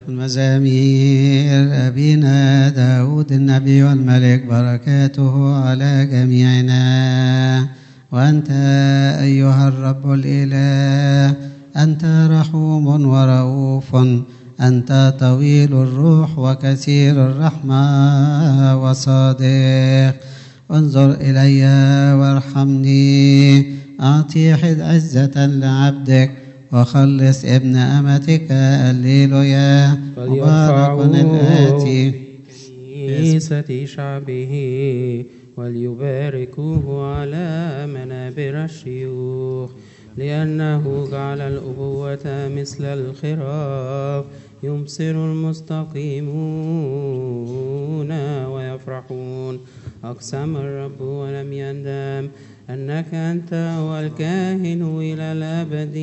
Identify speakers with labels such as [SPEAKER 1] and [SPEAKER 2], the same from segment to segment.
[SPEAKER 1] المزامير أبينا داود النبي والملك بركاته على جميعنا وأنت أيها الرب الإله أنت رحوم ورؤوف أنت طويل الروح وكثير الرحمة وصادق انظر إلي وارحمني أعطي حد عزة لعبدك وخلص ابن أمتك الليلويا مبارك الآتي
[SPEAKER 2] كنيسة شعبه وليباركوه على منابر الشيوخ لأنه جعل الأبوة مثل الخراف يبصر المستقيمون ويفرحون أقسم الرب ولم يندم أنك أنت هو الكاهن إلى الأبد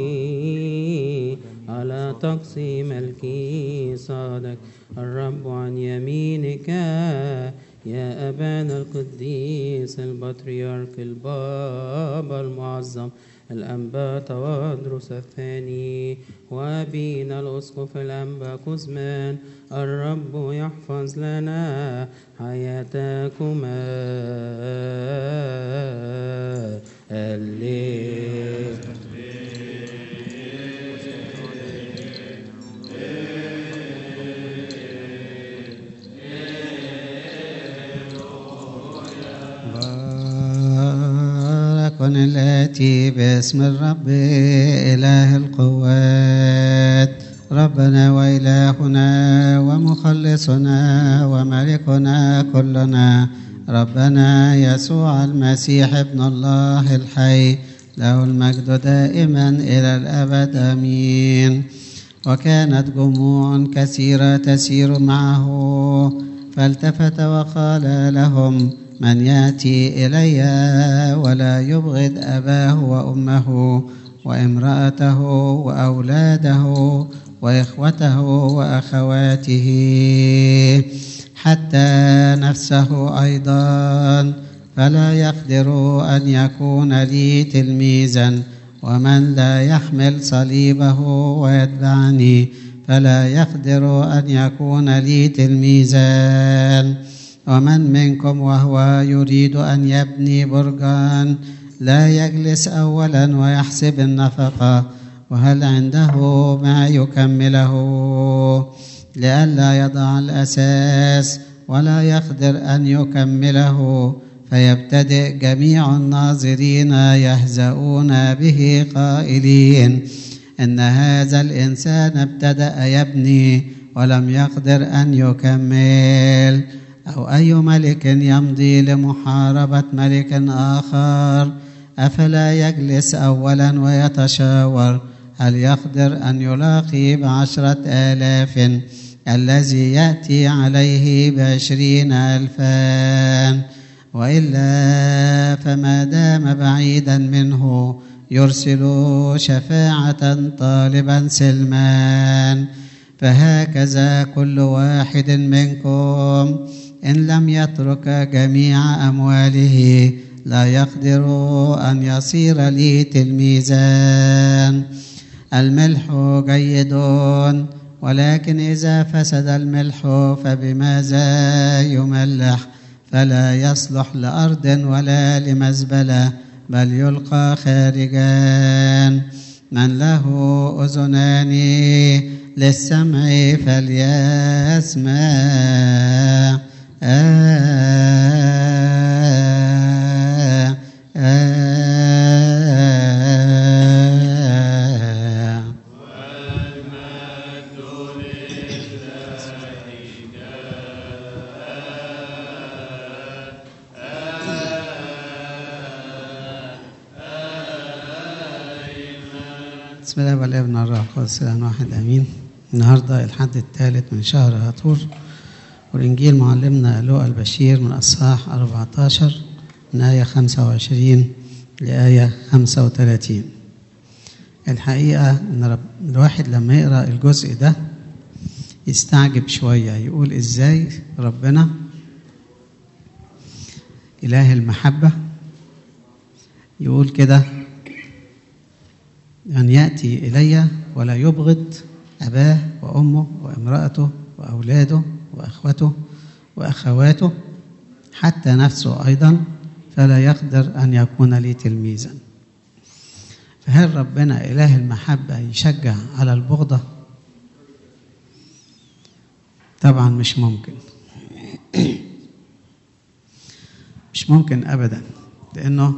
[SPEAKER 2] على تقسيم ملكي صادق الرب عن يمينك يا أبانا القديس البطريرك البابا المعظم الأنبا توادرس الثاني وأبينا الأسقف الأنبا كزمان الرب يحفظ لنا حياتكما الليل
[SPEAKER 1] بارك الآتي باسم الرب إله القوات ربنا وإلهنا ومخلصنا وملكنا كلنا ربنا يسوع المسيح ابن الله الحي له المجد دائما إلى الأبد آمين وكانت جموع كثيرة تسير معه فالتفت وقال لهم من ياتي الي ولا يبغض اباه وامه وامراته واولاده واخوته واخواته حتى نفسه ايضا فلا يقدر ان يكون لي تلميذا ومن لا يحمل صليبه ويتبعني فلا يقدر ان يكون لي تلميذا ومن منكم وهو يريد ان يبني برجا لا يجلس اولا ويحسب النفقه وهل عنده ما يكمله لئلا يضع الاساس ولا يقدر ان يكمله فيبتدئ جميع الناظرين يهزؤون به قائلين ان هذا الانسان ابتدا يبني ولم يقدر ان يكمل أو أي ملك يمضي لمحاربة ملك آخر أفلا يجلس أولا ويتشاور هل يقدر أن يلاقي بعشرة آلاف الذي يأتي عليه بعشرين ألفا وإلا فما دام بعيدا منه يرسل شفاعة طالبا سلمان فهكذا كل واحد منكم إن لم يترك جميع أمواله لا يقدر أن يصير لي تلميذا الملح جيد ولكن إذا فسد الملح فبماذا يملح فلا يصلح لأرض ولا لمزبلة بل يلقى خارجا من له أذنان للسمع فليسمع آه آه بسم الله والابن والروح القدس الان واحد امين النهارده الحد الثالث من شهر هطور والانجيل معلمنا لوقا البشير من اصحاح 14 من ايه 25 لايه 35 الحقيقه ان رب الواحد لما يقرا الجزء ده يستعجب شويه يقول ازاي ربنا اله المحبه يقول كده أن يأتي إلي ولا يبغض أباه وأمه وامرأته وأولاده وأخوته وأخواته حتى نفسه أيضا فلا يقدر أن يكون لي تلميذا فهل ربنا إله المحبة يشجع على البغضة؟ طبعا مش ممكن مش ممكن أبدا لأنه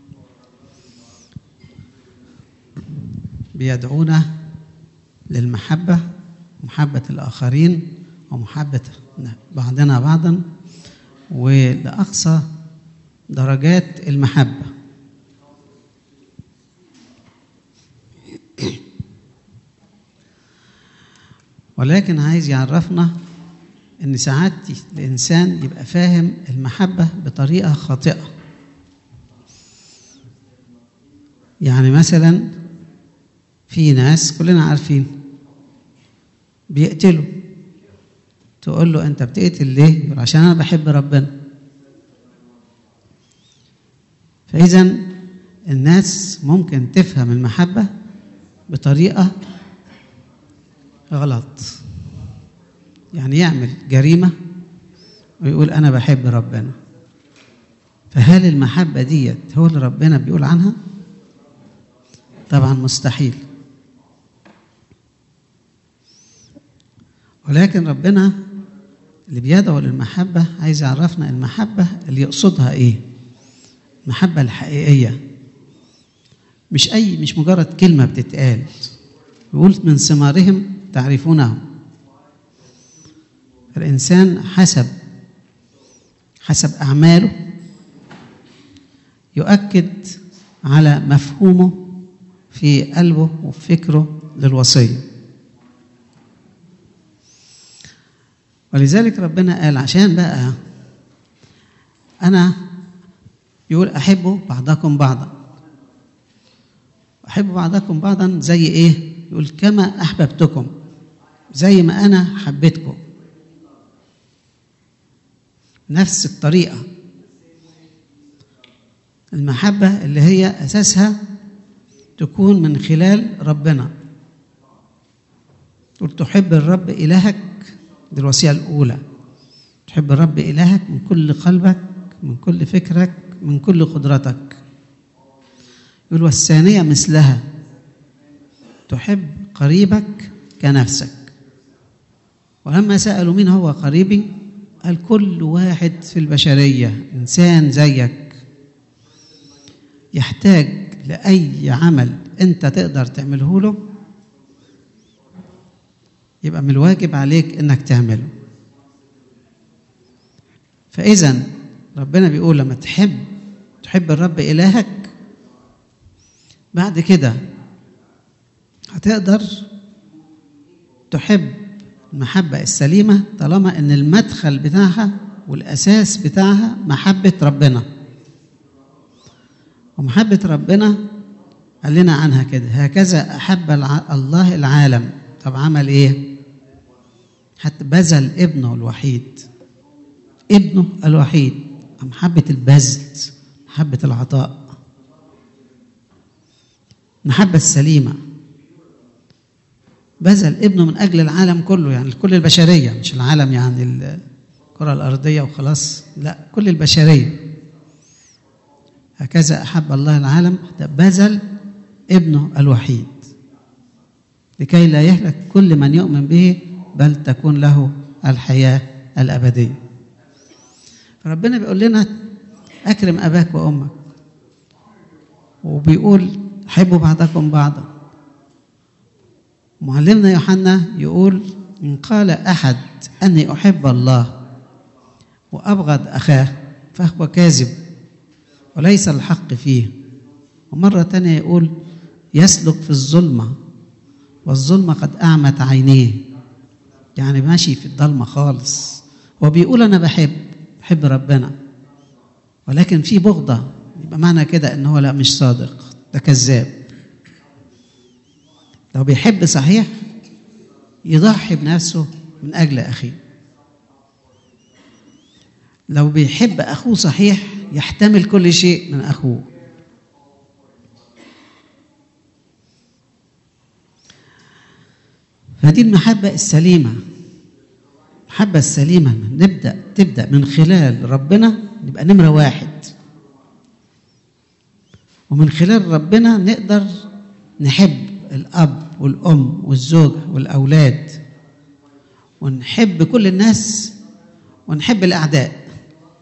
[SPEAKER 1] بيدعونا للمحبة محبة الآخرين ومحبة بعضنا بعضا ولأقصى درجات المحبة ولكن عايز يعرفنا ان ساعات الانسان يبقى فاهم المحبه بطريقه خاطئه يعني مثلا في ناس كلنا عارفين بيقتلوا تقول له انت بتقتل ليه يقول عشان انا بحب ربنا فاذا الناس ممكن تفهم المحبه بطريقه غلط يعني يعمل جريمة ويقول أنا بحب ربنا فهل المحبة ديت هو اللي ربنا بيقول عنها؟ طبعا مستحيل ولكن ربنا اللي بيدعو للمحبة عايز يعرفنا المحبة اللي يقصدها إيه؟ المحبة الحقيقية مش أي مش مجرد كلمة بتتقال يقول من ثمارهم تعرفونهم الإنسان حسب حسب أعماله يؤكد على مفهومه في قلبه وفي فكره للوصية ولذلك ربنا قال عشان بقى أنا يقول أحبوا بعضكم بعضا أحب بعضكم بعضا زي إيه؟ يقول كما أحببتكم زي ما أنا حبيتكم نفس الطريقة المحبة اللي هي أساسها تكون من خلال ربنا تقول تحب الرب إلهك دي الوصية الأولى تحب الرب إلهك من كل قلبك من كل فكرك من كل قدرتك يقول والثانية مثلها تحب قريبك كنفسك ولما سألوا مين هو قريبي قال كل واحد في البشرية إنسان زيك يحتاج لأي عمل أنت تقدر تعمله له يبقى من الواجب عليك إنك تعمله فإذا ربنا بيقول لما تحب تحب الرب إلهك بعد كده هتقدر تحب المحبة السليمة طالما ان المدخل بتاعها والاساس بتاعها محبة ربنا ومحبة ربنا قال لنا عنها كده هكذا احب الله العالم طب عمل ايه حتى بذل ابنه الوحيد ابنه الوحيد محبة البذل محبة العطاء المحبة السليمة بذل ابنه من اجل العالم كله يعني كل البشريه مش العالم يعني الكره الارضيه وخلاص لا كل البشريه هكذا احب الله العالم حتى بذل ابنه الوحيد لكي لا يهلك كل من يؤمن به بل تكون له الحياه الابديه فربنا بيقول لنا اكرم اباك وامك وبيقول حبوا بعضكم بعضا معلمنا يوحنا يقول إن قال أحد أني أحب الله وأبغض أخاه فهو كاذب وليس الحق فيه ومرة تانية يقول يسلك في الظلمة والظلمة قد أعمت عينيه يعني ماشي في الضلمة خالص هو بيقول أنا بحب بحب ربنا ولكن في بغضة يبقى معنى كده إن هو لا مش صادق ده كذاب لو بيحب صحيح يضحي بنفسه من أجل أخيه لو بيحب أخوه صحيح يحتمل كل شيء من أخوه ف فدي المحبة السليمة المحبة السليمة نبدأ تبدأ من خلال ربنا نبقى نمرة واحد ومن خلال ربنا نقدر نحب الأب والأم والزوجة والأولاد ونحب كل الناس ونحب الأعداء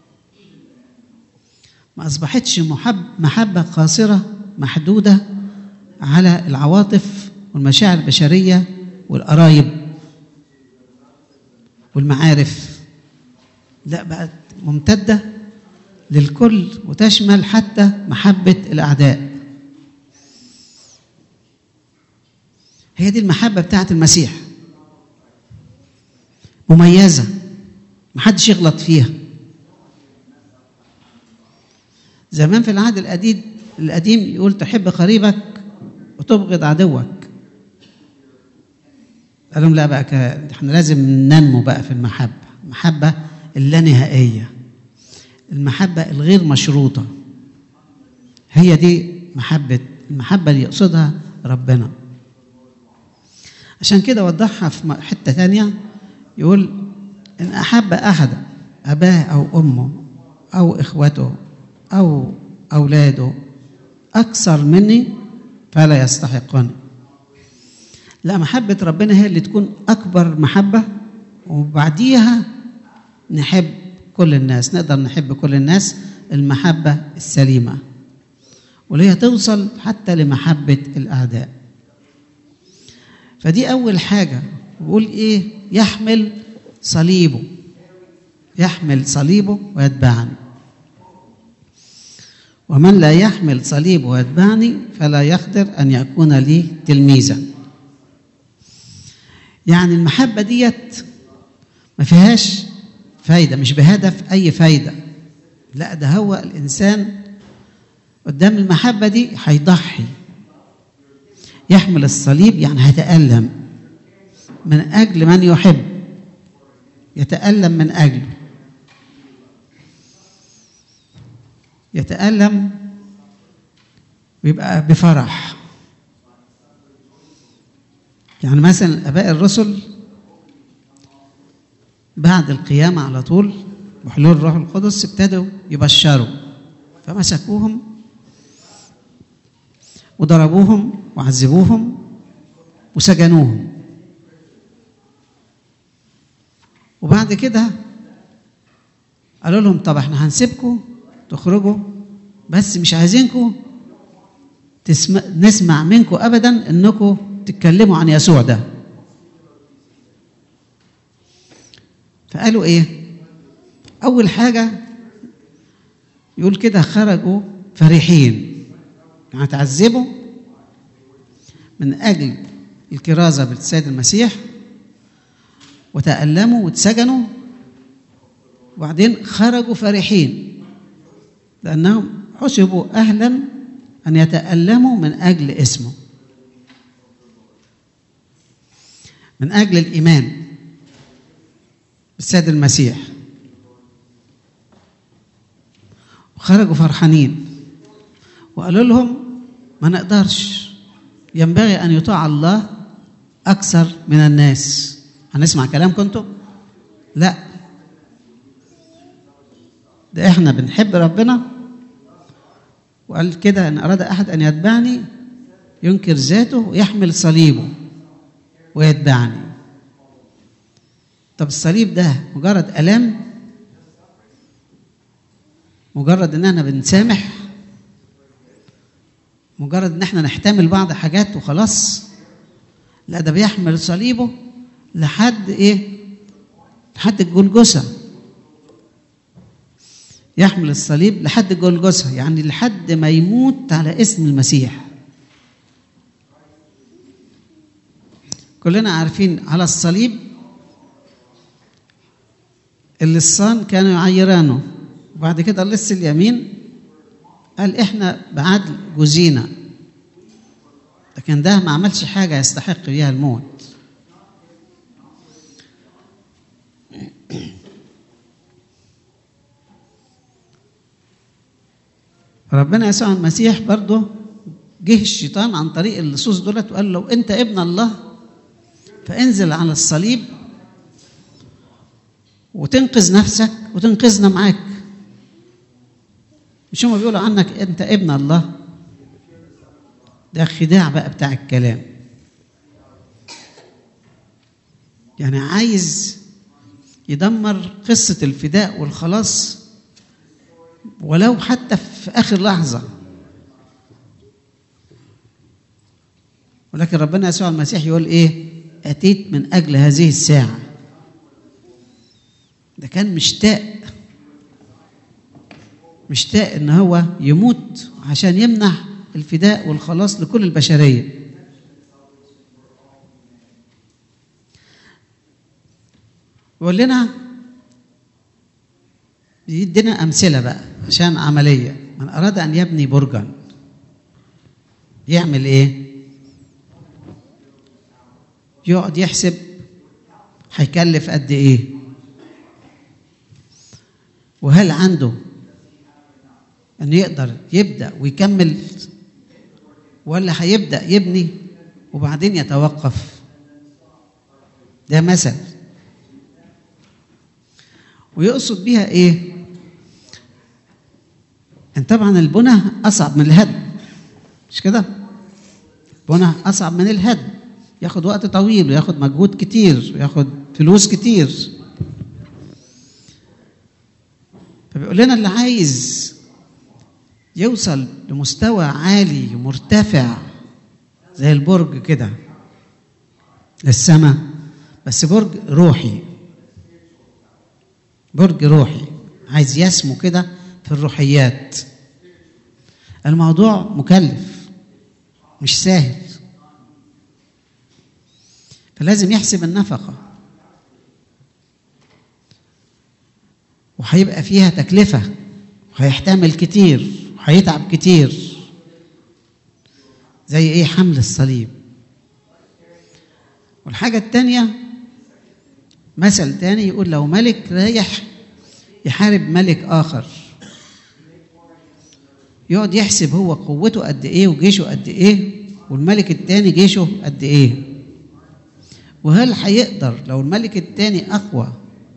[SPEAKER 1] ما أصبحتش محب محبة قاصرة محدودة على العواطف والمشاعر البشرية والقرايب والمعارف لا بقت ممتدة للكل وتشمل حتى محبة الأعداء هي دي المحبة بتاعت المسيح مميزة محدش يغلط فيها زمان في العهد القديم القديم يقول تحب قريبك وتبغض عدوك قال لهم لا بقى ك- احنا لازم ننمو بقى في المحبة المحبة اللانهائية المحبة الغير مشروطة هي دي محبة المحبة اللي يقصدها ربنا عشان كده وضحها في م- حتة تانية يقول إن أحب أحد أباه أو أمه أو إخوته أو أولاده أكثر مني فلا يستحقني لا محبة ربنا هي اللي تكون أكبر محبة وبعديها نحب كل الناس نقدر نحب كل الناس المحبة السليمة واللي هي توصل حتى لمحبة الأعداء فدي أول حاجة بيقول إيه يحمل صليبه يحمل صليبه ويتبعني ومن لا يحمل صليبه ويتبعني فلا يقدر أن يكون لي تلميذا يعني المحبة ديت ما فيهاش فايدة مش بهدف أي فايدة لا ده هو الإنسان قدام المحبة دي هيضحي يحمل الصليب يعني هيتألم من أجل من يحب يتألم من أجله يتألم ويبقى بفرح يعني مثلا اباء الرسل بعد القيامه على طول بحلول الروح القدس ابتدوا يبشروا فمسكوهم وضربوهم وعذبوهم وسجنوهم وبعد كده قالوا لهم طب احنا هنسيبكم تخرجوا بس مش عايزينكم تسمع نسمع منكم ابدا انكم تتكلموا عن يسوع ده فقالوا ايه اول حاجه يقول كده خرجوا فرحين يعني تعذبوا من اجل الكرازه بالسيد المسيح وتألموا واتسجنوا وبعدين خرجوا فرحين لأنهم حسبوا أهلا أن يتألموا من أجل اسمه من أجل الإيمان بالسيد المسيح وخرجوا فرحانين وقالوا لهم ما نقدرش ينبغي أن يطاع الله أكثر من الناس هنسمع كلامكم انتم؟ لا ده احنا بنحب ربنا وقال كده ان اراد احد ان يتبعني ينكر ذاته ويحمل صليبه ويتبعني طب الصليب ده مجرد الام مجرد ان احنا بنسامح مجرد ان احنا نحتمل بعض حاجات وخلاص لا ده بيحمل صليبه لحد ايه لحد الجلجسة يحمل الصليب لحد الجلجسة يعني لحد ما يموت على اسم المسيح كلنا عارفين على الصليب اللصان كانوا يعيرانه وبعد كده اللص اليمين قال احنا بعدل جزينا لكن ده ما عملش حاجة يستحق بيها الموت ربنا يسوع المسيح برضه جه الشيطان عن طريق اللصوص دولت وقال له انت ابن الله فانزل على الصليب وتنقذ نفسك وتنقذنا معاك مش هما بيقولوا عنك انت ابن الله ده خداع بقى بتاع الكلام يعني عايز يدمر قصة الفداء والخلاص ولو حتى في آخر لحظة ولكن ربنا يسوع المسيح يقول إيه أتيت من أجل هذه الساعة ده كان مشتاق مشتاق ان هو يموت عشان يمنح الفداء والخلاص لكل البشريه يقول لنا يدينا امثله بقى عشان عمليه من اراد ان يبني برجا يعمل ايه يقعد يحسب هيكلف قد ايه وهل عنده انه يقدر يبدا ويكمل ولا هيبدا يبني وبعدين يتوقف ده مثل ويقصد بيها ايه ان طبعا البنى اصعب من الهدم مش كده البنى اصعب من الهدم ياخد وقت طويل وياخد مجهود كتير وياخد فلوس كتير فبيقول لنا اللي عايز يوصل لمستوى عالي ومرتفع زي البرج كده للسماء بس برج روحي برج روحي عايز يسمو كده في الروحيات الموضوع مكلف مش سهل فلازم يحسب النفقة وهيبقى فيها تكلفة وهيحتمل كتير وهيتعب كتير زي ايه حمل الصليب والحاجة التانية مثل تاني يقول لو ملك رايح يحارب ملك آخر يقعد يحسب هو قوته قد ايه وجيشه قد ايه والملك التاني جيشه قد ايه وهل هيقدر لو الملك التاني اقوى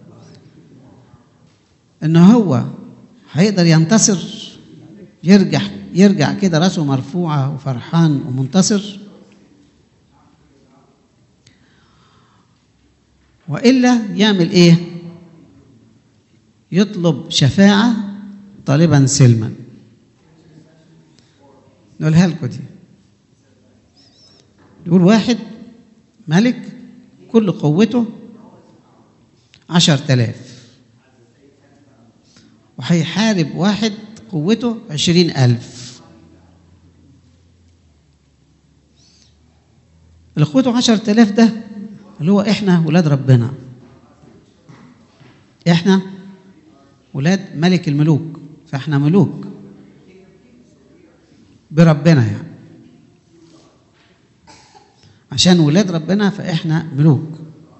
[SPEAKER 1] ان هو هيقدر ينتصر يرجع يرجع كده راسه مرفوعه وفرحان ومنتصر والا يعمل ايه يطلب شفاعه طالبا سلما نقولها لكم دي يقول واحد ملك كل قوته عشر تلاف وهيحارب واحد قوته عشرين ألف اللي قوته عشر تلاف ده اللي هو إحنا ولاد ربنا إحنا ولاد ملك الملوك فإحنا ملوك بربنا يعني عشان ولاد ربنا فإحنا ملوك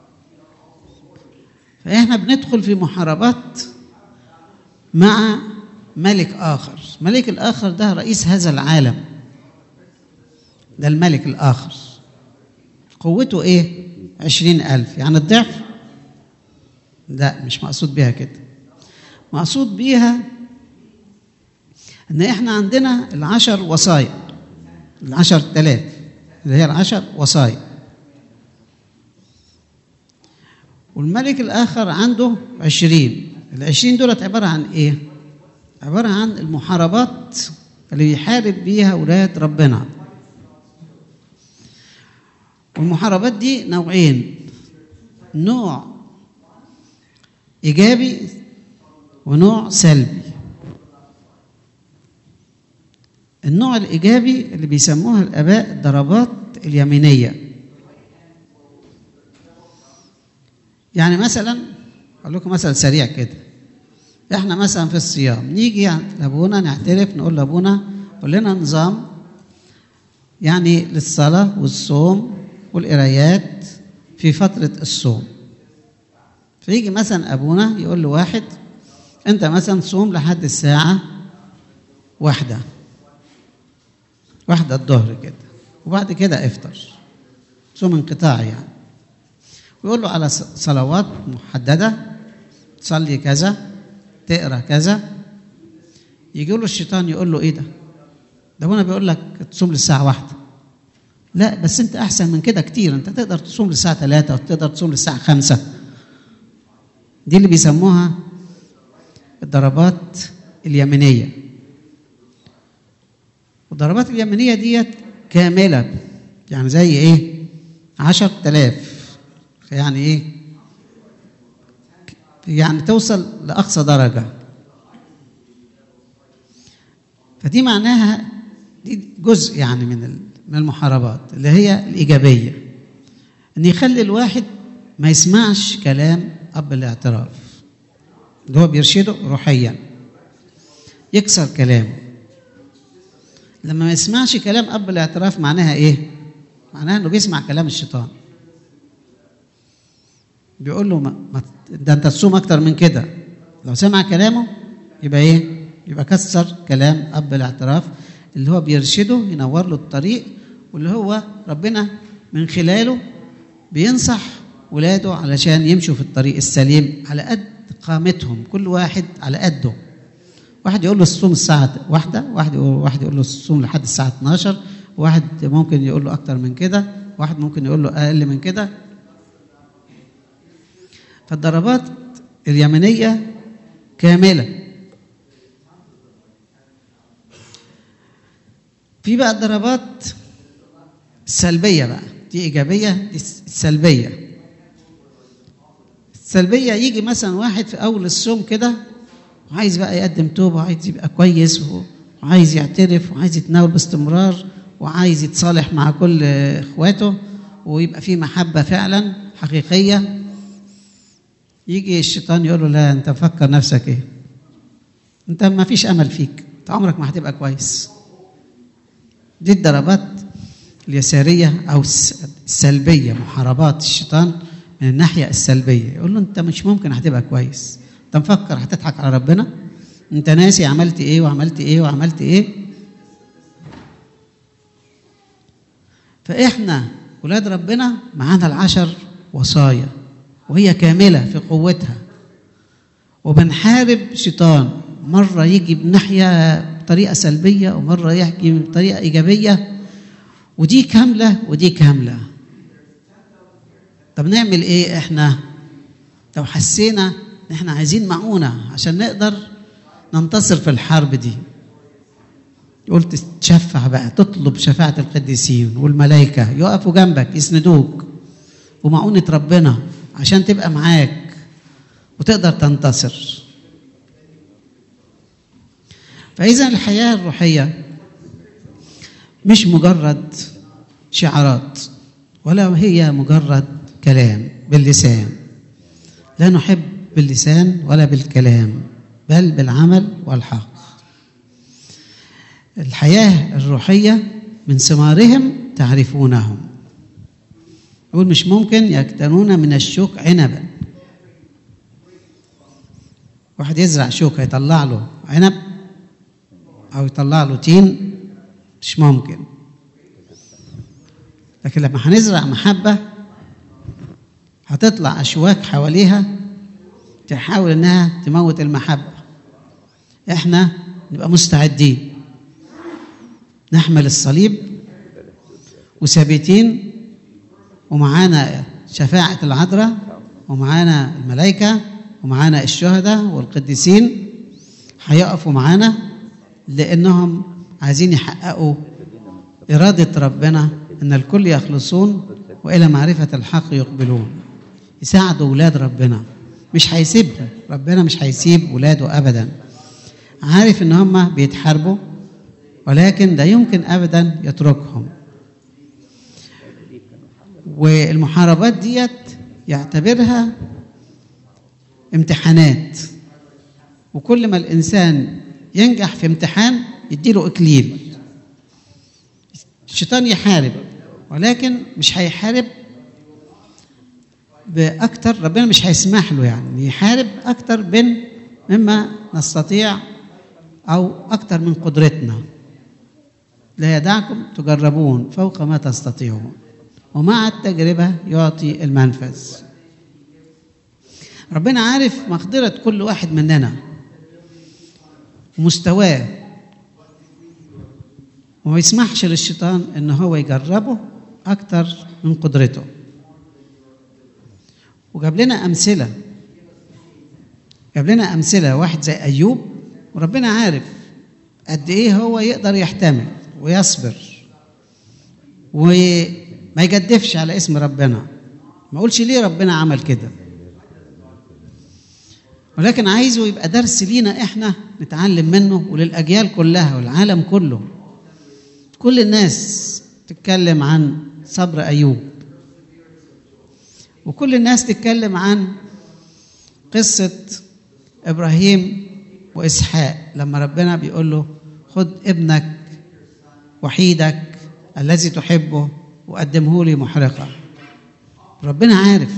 [SPEAKER 1] فإحنا بندخل في محاربات مع ملك آخر ملك الآخر ده رئيس هذا العالم ده الملك الآخر قوته إيه عشرين ألف يعني الضعف لا مش مقصود بيها كده مقصود بيها ان احنا عندنا العشر وصايا العشر تلاف اللي هي العشر وصايا والملك الآخر عنده عشرين العشرين دولت عبارة عن إيه؟ عبارة عن المحاربات اللي بيحارب بيها أولاد ربنا والمحاربات دي نوعين نوع إيجابي ونوع سلبي النوع الإيجابي اللي بيسموها الآباء الضربات اليمينية يعني مثلا أقول لكم مثل سريع كده احنا مثلا في الصيام نيجي لابونا نعترف نقول لابونا قول لنا نظام يعني للصلاة والصوم والقرايات في فترة الصوم فيجي مثلا أبونا يقول له واحد أنت مثلا صوم لحد الساعة واحدة واحدة الظهر كده وبعد كده افطر صوم انقطاعي يعني ويقول له على ص- صلوات محددة تصلي كذا تقرا كذا يجي له الشيطان يقول له ايه ده؟ ده هنا بيقول لك تصوم للساعة واحدة لا بس انت احسن من كده كتير انت تقدر تصوم للساعة ثلاثة وتقدر تصوم للساعة خمسة دي اللي بيسموها الضربات اليمينية والضربات اليمينية ديت كاملة يعني زي ايه عشر تلاف يعني ايه يعني توصل لأقصى درجة فدي معناها دي جزء يعني من ال- من المحاربات اللي هي الإيجابية إن يخلي الواحد ما يسمعش كلام أب الاعتراف اللي هو بيرشده روحيا يكسر كلامه لما ما يسمعش كلام أب الاعتراف معناها إيه؟ معناها إنه بيسمع كلام الشيطان بيقول له ما ما ده أنت تصوم أكتر من كده لو سمع كلامه يبقى إيه؟ يبقى كسر كلام أب الاعتراف اللي هو بيرشده ينور له الطريق واللي هو ربنا من خلاله بينصح ولاده علشان يمشوا في الطريق السليم على قد قامتهم كل واحد على قده واحد يقول له الصوم الساعة واحدة واحد يقول واحد يقول له الصوم لحد الساعة 12 واحد ممكن يقول له أكتر من كده واحد ممكن يقول له أقل من كده فالضربات اليمنية كاملة في بقى الضربات السلبية بقى دي إيجابية دي السلبية السلبية يجي مثلا واحد في أول الصوم كده وعايز بقى يقدم توبة وعايز يبقى كويس وعايز يعترف وعايز يتناول باستمرار وعايز يتصالح مع كل إخواته ويبقى في محبة فعلا حقيقية يجي الشيطان يقول له لا أنت مفكر نفسك إيه أنت ما فيش أمل فيك أنت عمرك ما هتبقى كويس دي الضربات اليسارية أو السلبية محاربات الشيطان من الناحية السلبية يقول له أنت مش ممكن هتبقى كويس أنت مفكر هتضحك على ربنا أنت ناسي عملت إيه وعملت إيه وعملت إيه فإحنا ولاد ربنا معانا العشر وصايا وهي كاملة في قوتها وبنحارب شيطان مرة يجي بناحية بطريقة سلبية ومرة يحكي بطريقة إيجابية ودي كاملة ودي كاملة طب نعمل إيه إحنا لو حسينا إن إحنا عايزين معونة عشان نقدر ننتصر في الحرب دي قلت تشفع بقى تطلب شفاعة القديسين والملائكة يقفوا جنبك يسندوك ومعونة ربنا عشان تبقى معاك وتقدر تنتصر فإذا الحياة الروحية مش مجرد شعارات ولا هي مجرد كلام باللسان لا نحب باللسان ولا بالكلام بل بالعمل والحق الحياة الروحية من ثمارهم تعرفونهم يقول مش ممكن يكتنون من الشوك عنبا واحد يزرع شوك هيطلع له عنب او يطلع له تين مش ممكن لكن لما هنزرع محبة هتطلع أشواك حواليها تحاول إنها تموت المحبة إحنا نبقى مستعدين نحمل الصليب وثابتين ومعانا شفاعة العذراء ومعانا الملائكة ومعانا الشهداء والقديسين هيقفوا معانا لأنهم عايزين يحققوا إرادة ربنا أن الكل يخلصون وإلى معرفة الحق يقبلون يساعدوا أولاد ربنا مش هيسيبهم ربنا مش هيسيب ولاده أبدا عارف إن هم بيتحاربوا ولكن لا يمكن أبدا يتركهم والمحاربات ديت يعتبرها امتحانات وكل ما الإنسان ينجح في امتحان يديله إكليل الشيطان يحارب ولكن مش هيحارب بأكتر ربنا مش هيسمح له يعني يحارب أكتر من مما نستطيع أو أكتر من قدرتنا لا يدعكم تجربون فوق ما تستطيعون ومع التجربة يعطي المنفذ ربنا عارف مقدرة كل واحد مننا ومستواه وما يسمحش للشيطان ان هو يجربه اكتر من قدرته وجاب لنا امثله جاب لنا امثله واحد زي ايوب وربنا عارف قد ايه هو يقدر يحتمل ويصبر وما يجدفش على اسم ربنا ما اقولش ليه ربنا عمل كده ولكن عايزه يبقى درس لينا احنا نتعلم منه وللاجيال كلها والعالم كله كل الناس تتكلم عن صبر ايوب وكل الناس تتكلم عن قصه ابراهيم واسحاق لما ربنا بيقول له خد ابنك وحيدك الذي تحبه وقدمه لي محرقه ربنا عارف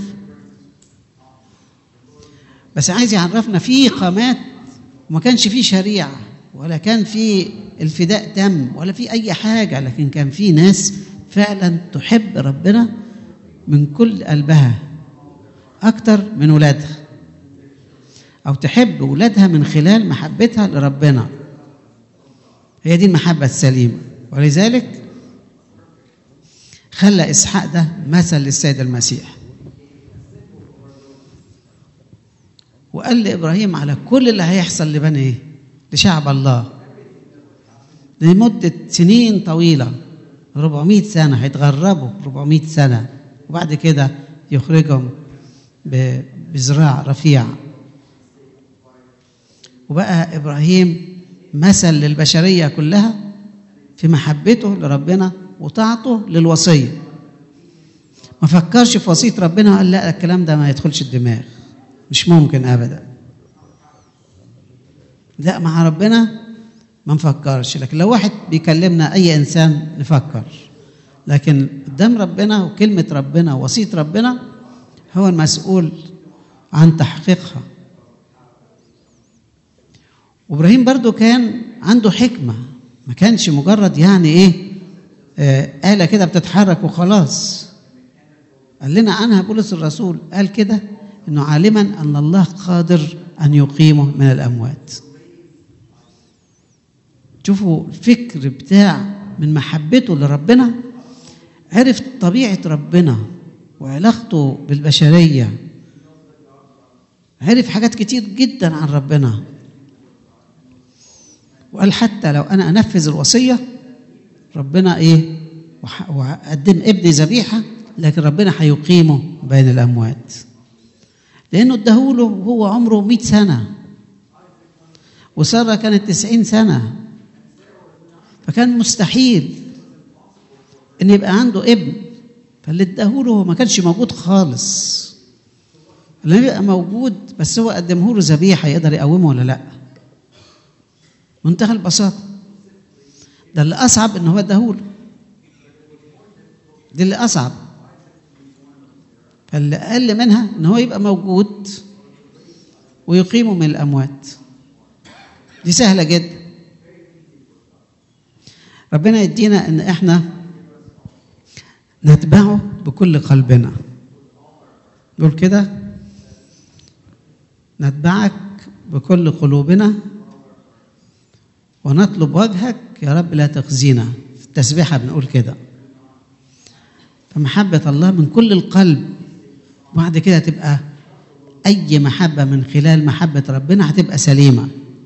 [SPEAKER 1] بس عايز يعرفنا في قامات وما كانش في شريعه ولا كان في الفداء تم ولا في اي حاجه لكن كان في ناس فعلا تحب ربنا من كل قلبها اكتر من ولادها او تحب ولادها من خلال محبتها لربنا هي دي المحبه السليمه ولذلك خلى اسحاق ده مثل للسيد المسيح وقال لابراهيم على كل اللي هيحصل لبني ايه لشعب الله لمدة سنين طويلة 400 سنة هيتغربوا 400 سنة وبعد كده يخرجهم بذراع رفيع وبقى إبراهيم مثل للبشرية كلها في محبته لربنا وطاعته للوصية ما فكرش في وصية ربنا وقال لا الكلام ده ما يدخلش الدماغ مش ممكن أبدا لا مع ربنا ما نفكرش لكن لو واحد بيكلمنا اي انسان نفكر لكن قدام ربنا وكلمه ربنا ووصيه ربنا هو المسؤول عن تحقيقها وابراهيم برضو كان عنده حكمه ما كانش مجرد يعني ايه آه آلة كده بتتحرك وخلاص قال لنا عنها بولس الرسول قال كده انه عالما ان الله قادر ان يقيمه من الاموات شوفوا الفكر بتاع من محبته لربنا عرف طبيعة ربنا وعلاقته بالبشرية عرف حاجات كتير جدا عن ربنا وقال حتى لو أنا أنفذ الوصية ربنا إيه وأقدم ابني ذبيحة لكن ربنا هيقيمه بين الأموات لأنه اداهوله وهو عمره 100 سنة وسارة كانت 90 سنة فكان مستحيل ان يبقى عنده ابن فاللي اداهوله هو ما كانش موجود خالص اللي يبقى موجود بس هو قدمه له ذبيحه يقدر يقومه ولا لا منتهى البساطه ده اللي اصعب ان هو اداهوله دي اللي اصعب فاللي اقل منها ان هو يبقى موجود ويقيمه من الاموات دي سهله جدا ربنا يدينا ان احنا نتبعه بكل قلبنا نقول كده نتبعك بكل قلوبنا ونطلب وجهك يا رب لا تخزينا في التسبيحة بنقول كده فمحبة الله من كل القلب وبعد كده تبقى أي محبة من خلال محبة ربنا هتبقى سليمة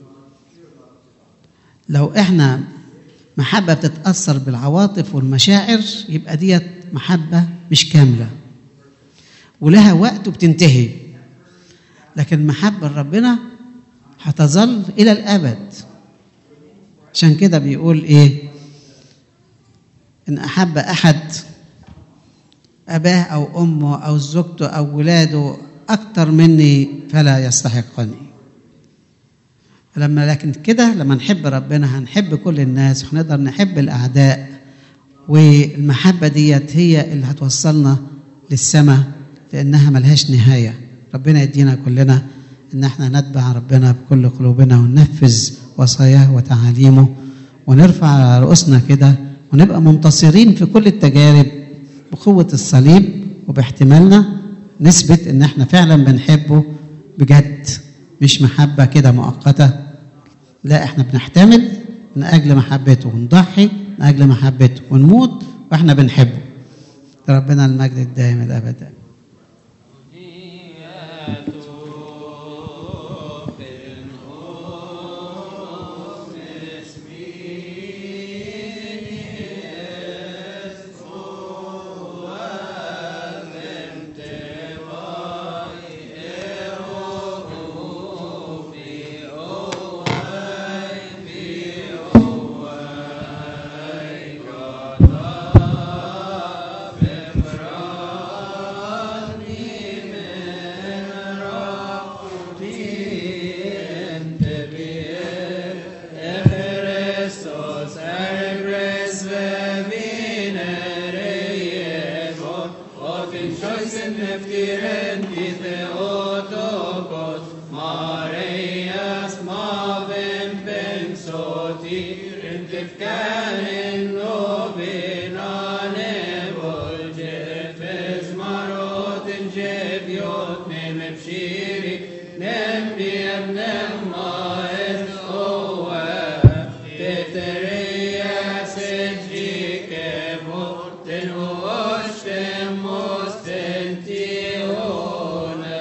[SPEAKER 1] لو احنا محبة بتتأثر بالعواطف والمشاعر يبقى ديت محبة مش كاملة ولها وقت وبتنتهي لكن محبة ربنا هتظل إلى الأبد عشان كده بيقول إيه إن أحب أحد أباه أو أمه أو زوجته أو ولاده أكتر مني فلا يستحقني لما لكن كده لما نحب ربنا هنحب كل الناس وهنقدر نحب الأعداء والمحبة ديت هي اللي هتوصلنا للسماء لأنها ملهاش نهاية ربنا يدينا كلنا إن احنا نتبع ربنا بكل قلوبنا وننفذ وصاياه وتعاليمه ونرفع على رؤوسنا كده ونبقى منتصرين في كل التجارب بقوة الصليب وباحتمالنا نثبت إن احنا فعلا بنحبه بجد مش محبة كده مؤقتة لا احنا بنحتمل من أجل محبته ونضحي من أجل محبته ونموت واحنا بنحبه ربنا المجد الدائم الأبد آمين.
[SPEAKER 2] Christos ergres vevinerei och in choisen eftiren i Theotokos Marias maven pensotir in tifkanin novinane volgefes marot in jeviot nem epshiri nem biem nem maes oa teteria sedjike voten ostem ostentiona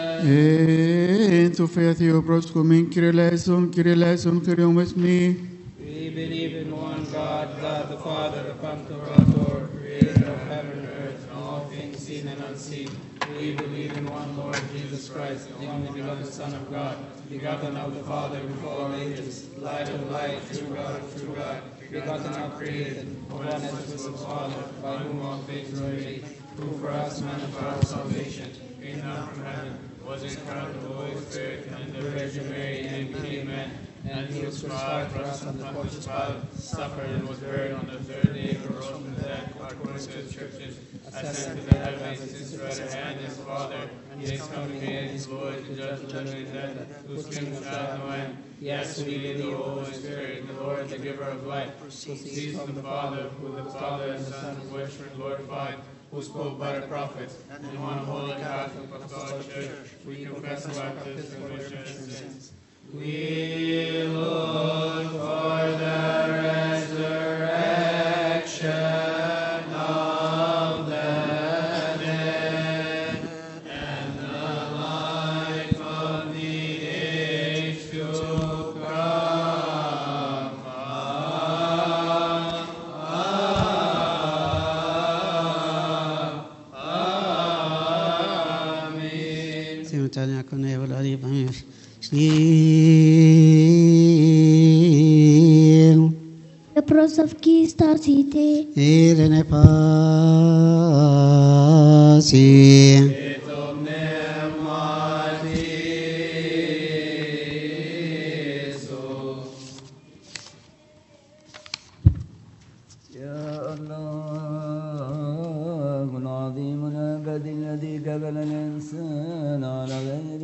[SPEAKER 3] Εν Θεέ προσκομήν, Κύριε Λέησον, Κύριε Λέησον, Κύριε Μεσμή.
[SPEAKER 2] We believe in one God, God the Father, the Pantocrator, creator of heaven and earth, and all things seen and unseen. We believe in one Lord Jesus Christ, the only begotten Son of God, begotten of the Father before all ages, light of light, true God of true God, begotten not created, one as with the Father, by whom all things were made, who for us man and for our salvation, came down from heaven, was incarnate of the Holy Spirit, and the Virgin Mary, and became man. And he was crucified for us on the Pontius Pilate, suffered and was buried on the third day, and rose from the dead, according to the Scriptures, ascended to the heavens, and sits right at hand his Father, and he is coming again, his Lord, to judge the living and dead, whose kingdom shall have no end. Yes, we believe in the Holy Spirit, the Lord, the giver of life, who proceeds from the Father, who the Father and the Son of which were glorified, who spoke by the prophets, and one holy Catholic Apostolic Church, we confess the baptism for your sins. We look for the resurrection of the dead and the life of the age to come. Amen.
[SPEAKER 1] سيما تعالى كنا يا والعلي بامير شنيل
[SPEAKER 4] The pros of Kista City.
[SPEAKER 1] إيرن باسي
[SPEAKER 2] Et omnem Jesu.
[SPEAKER 5] يا الله العظيم الأبدي الذي قبل الإنسان على غير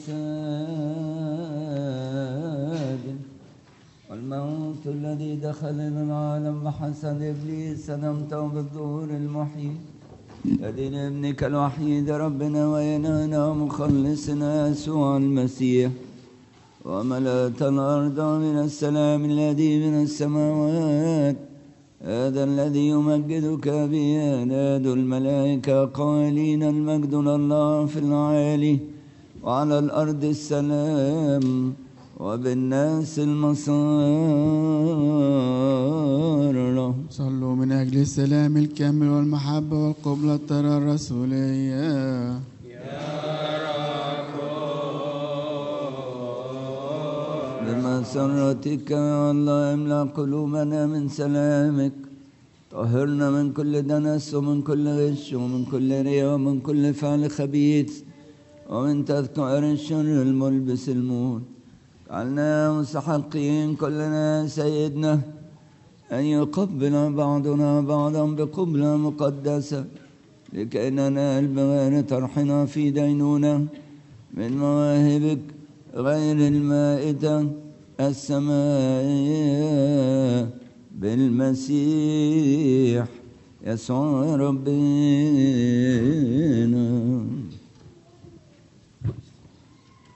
[SPEAKER 5] فساد والموت الذي دخل إلى العالم بحسد إبليس نمته بالظهور المحيي الذي ابنك الوحيد ربنا وينانا ومخلصنا يسوع المسيح وملأت الأرض من السلام الذي من السماوات هذا الذي يمجدك به ينادي الملائكة قائلين المجد لله في العالي وعلى الأرض السلام وبالناس المسار له
[SPEAKER 3] صلوا من أجل السلام الكامل والمحبة والقبلة الطرى الرسولية
[SPEAKER 5] بمسرتك يا الله املأ قلوبنا من سلامك طهرنا من كل دنس ومن كل غش ومن كل رياء ومن كل فعل خبيث ومن تذكر الشر الملبس الموت جعلنا مستحقين كلنا يا سيدنا أن يقبل بعضنا بعضا بقبلة مقدسة لكي ننال بغير طرحنا في دينونة من مواهبك غير المائدة السمائية بالمسيح يسوع ربنا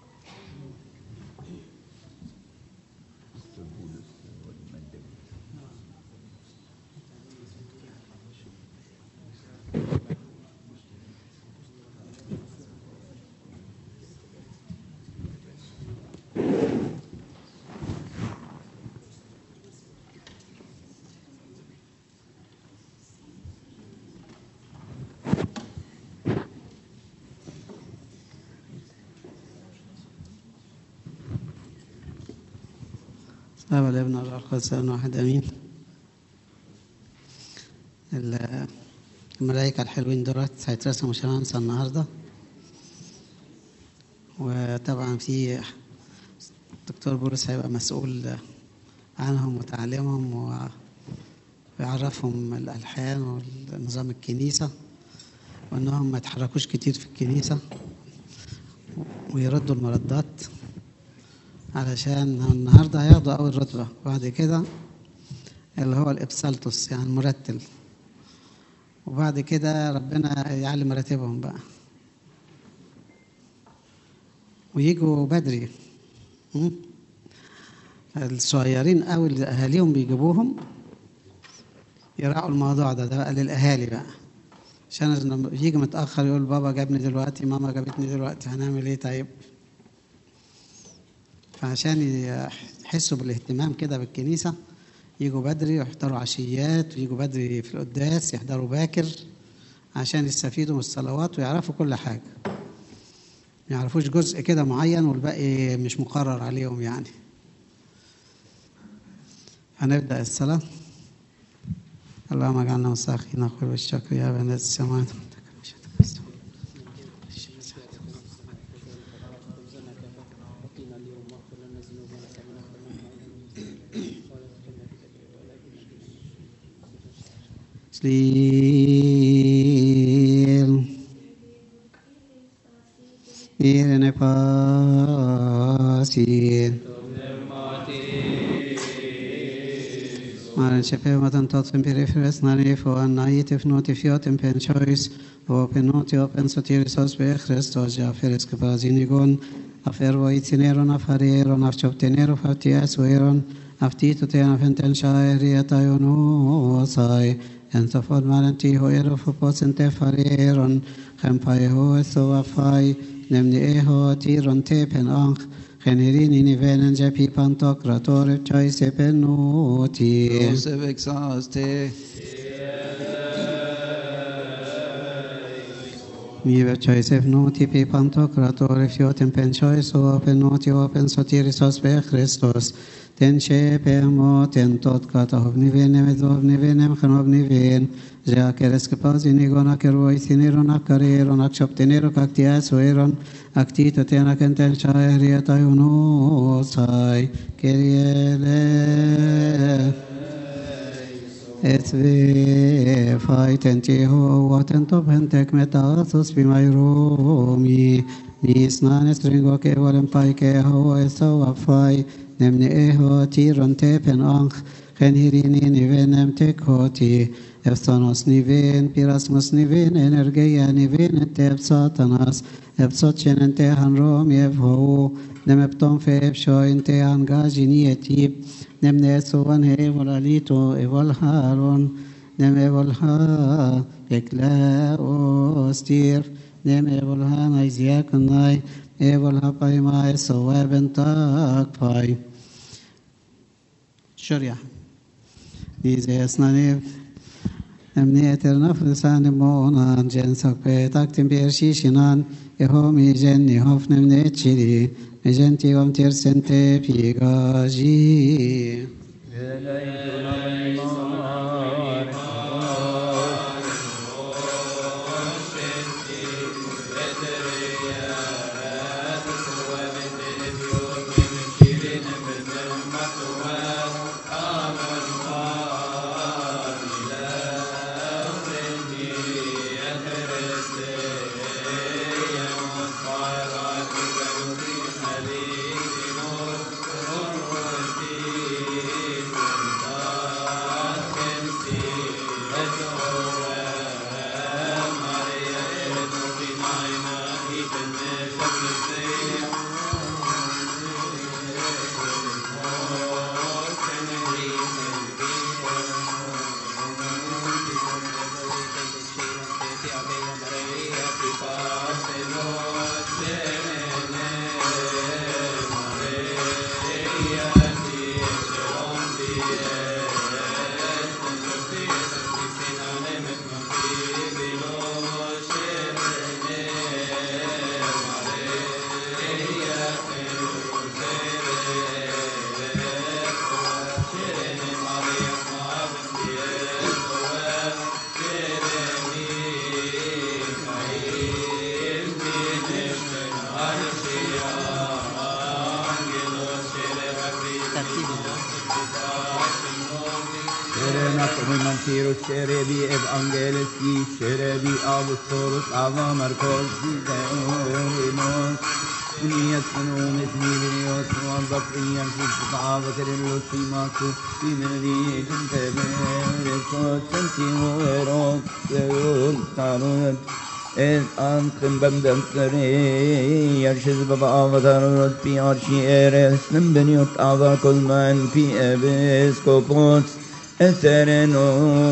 [SPEAKER 1] أبا الابن والروح القدس أن واحد أمين ال- الملائكة الحلوين دولت هيترسموا شمامسة النهاردة وطبعا في الدكتور بولس هيبقى مسؤول عنهم وتعليمهم و- ويعرفهم الألحان ونظام الكنيسة وإنهم ما يتحركوش كتير في الكنيسة ويردوا المردات علشان النهارده هياخدوا أول رتبة بعد كده اللي هو الإبسالتوس يعني المرتل وبعد كده ربنا يعلم مراتبهم بقى ويجوا بدري م? الصغيرين قوي اللي أهاليهم بيجيبوهم يراعوا الموضوع ده ده بقى للأهالي بقى عشان لما يجي متأخر يقول بابا جابني دلوقتي ماما جابتني دلوقتي هنعمل ايه طيب فعشان يحسوا بالاهتمام كده بالكنيسة يجوا بدري ويحضروا عشيات ويجوا بدري في القداس يحضروا باكر عشان يستفيدوا من الصلوات ويعرفوا كل حاجة ما يعرفوش جزء كده معين والباقي مش مقرر عليهم يعني هنبدأ الصلاة اللهم اجعلنا مستحقين نقول بالشكر يا بنات السماوات Slil Irene pasin Maren chefe matan totzen periferes nani fo anaitif notifiotem pen choice o penoti open sotiris os be Christos ja feres kapazinigon afervo itineron afareron afchoptenero fatias veron aftito te afenten shaeri atayono en sofod maranti ho ero fo posente fareron kempai ho so afai nemni eho tiron te pen anch Generini ni venen jepi pantok ratore choi se penuti.
[SPEAKER 3] Josef exaste,
[SPEAKER 1] Mi choi se nuti pi pantok ratore fioten pen choi so penuti open sotiris os pe Christos. Ten che pe mo ten tot kata hovni venem et hovni venem chan hovni ven. Ja keres ke pazi ni gona ke roi siniron akareron ak choptenero kaktia sueron aktito tena kenten chai rieta yuno sai keriele. Et ve faiten Jeho vaten pentek metasus bimairomi mis nanes ringo ke volem pai ke ho eso afai nemne eho tiron tepen anch ken hirini nivenem tek hoti Efsanos niven, pirasmus niven, energeia niven, et satanas, epsot chenen te han rom evho, nem epton fe epshoin te han gajini etip, nem ne sovan he volalito evol haron, nem evol ha ekla ostir, nem evol ha naiziakanai, evol ha paimai soaben tak pai. Shurya. Dice esnanev, Emni eterna frisan monan jen sakpe taktim bir shishinan eho mi jen ni hof nemne chiri mi jen ti om tir sente pigaji
[SPEAKER 2] Thank you.
[SPEAKER 5] Komimantiros Sherebi Evangeliski Sherebi Avustoros Ava Marcos Diderimos Uniyat Sunum Ismilios Wazakriyan Fitbaa Vakarilo Simaku Bimeli Jintebe Senti Wero Yul Tarut En ankın benden teri Yersiz baba avatarot pi arşi eres Nembeniot ava kolman pi episkopos Eseren o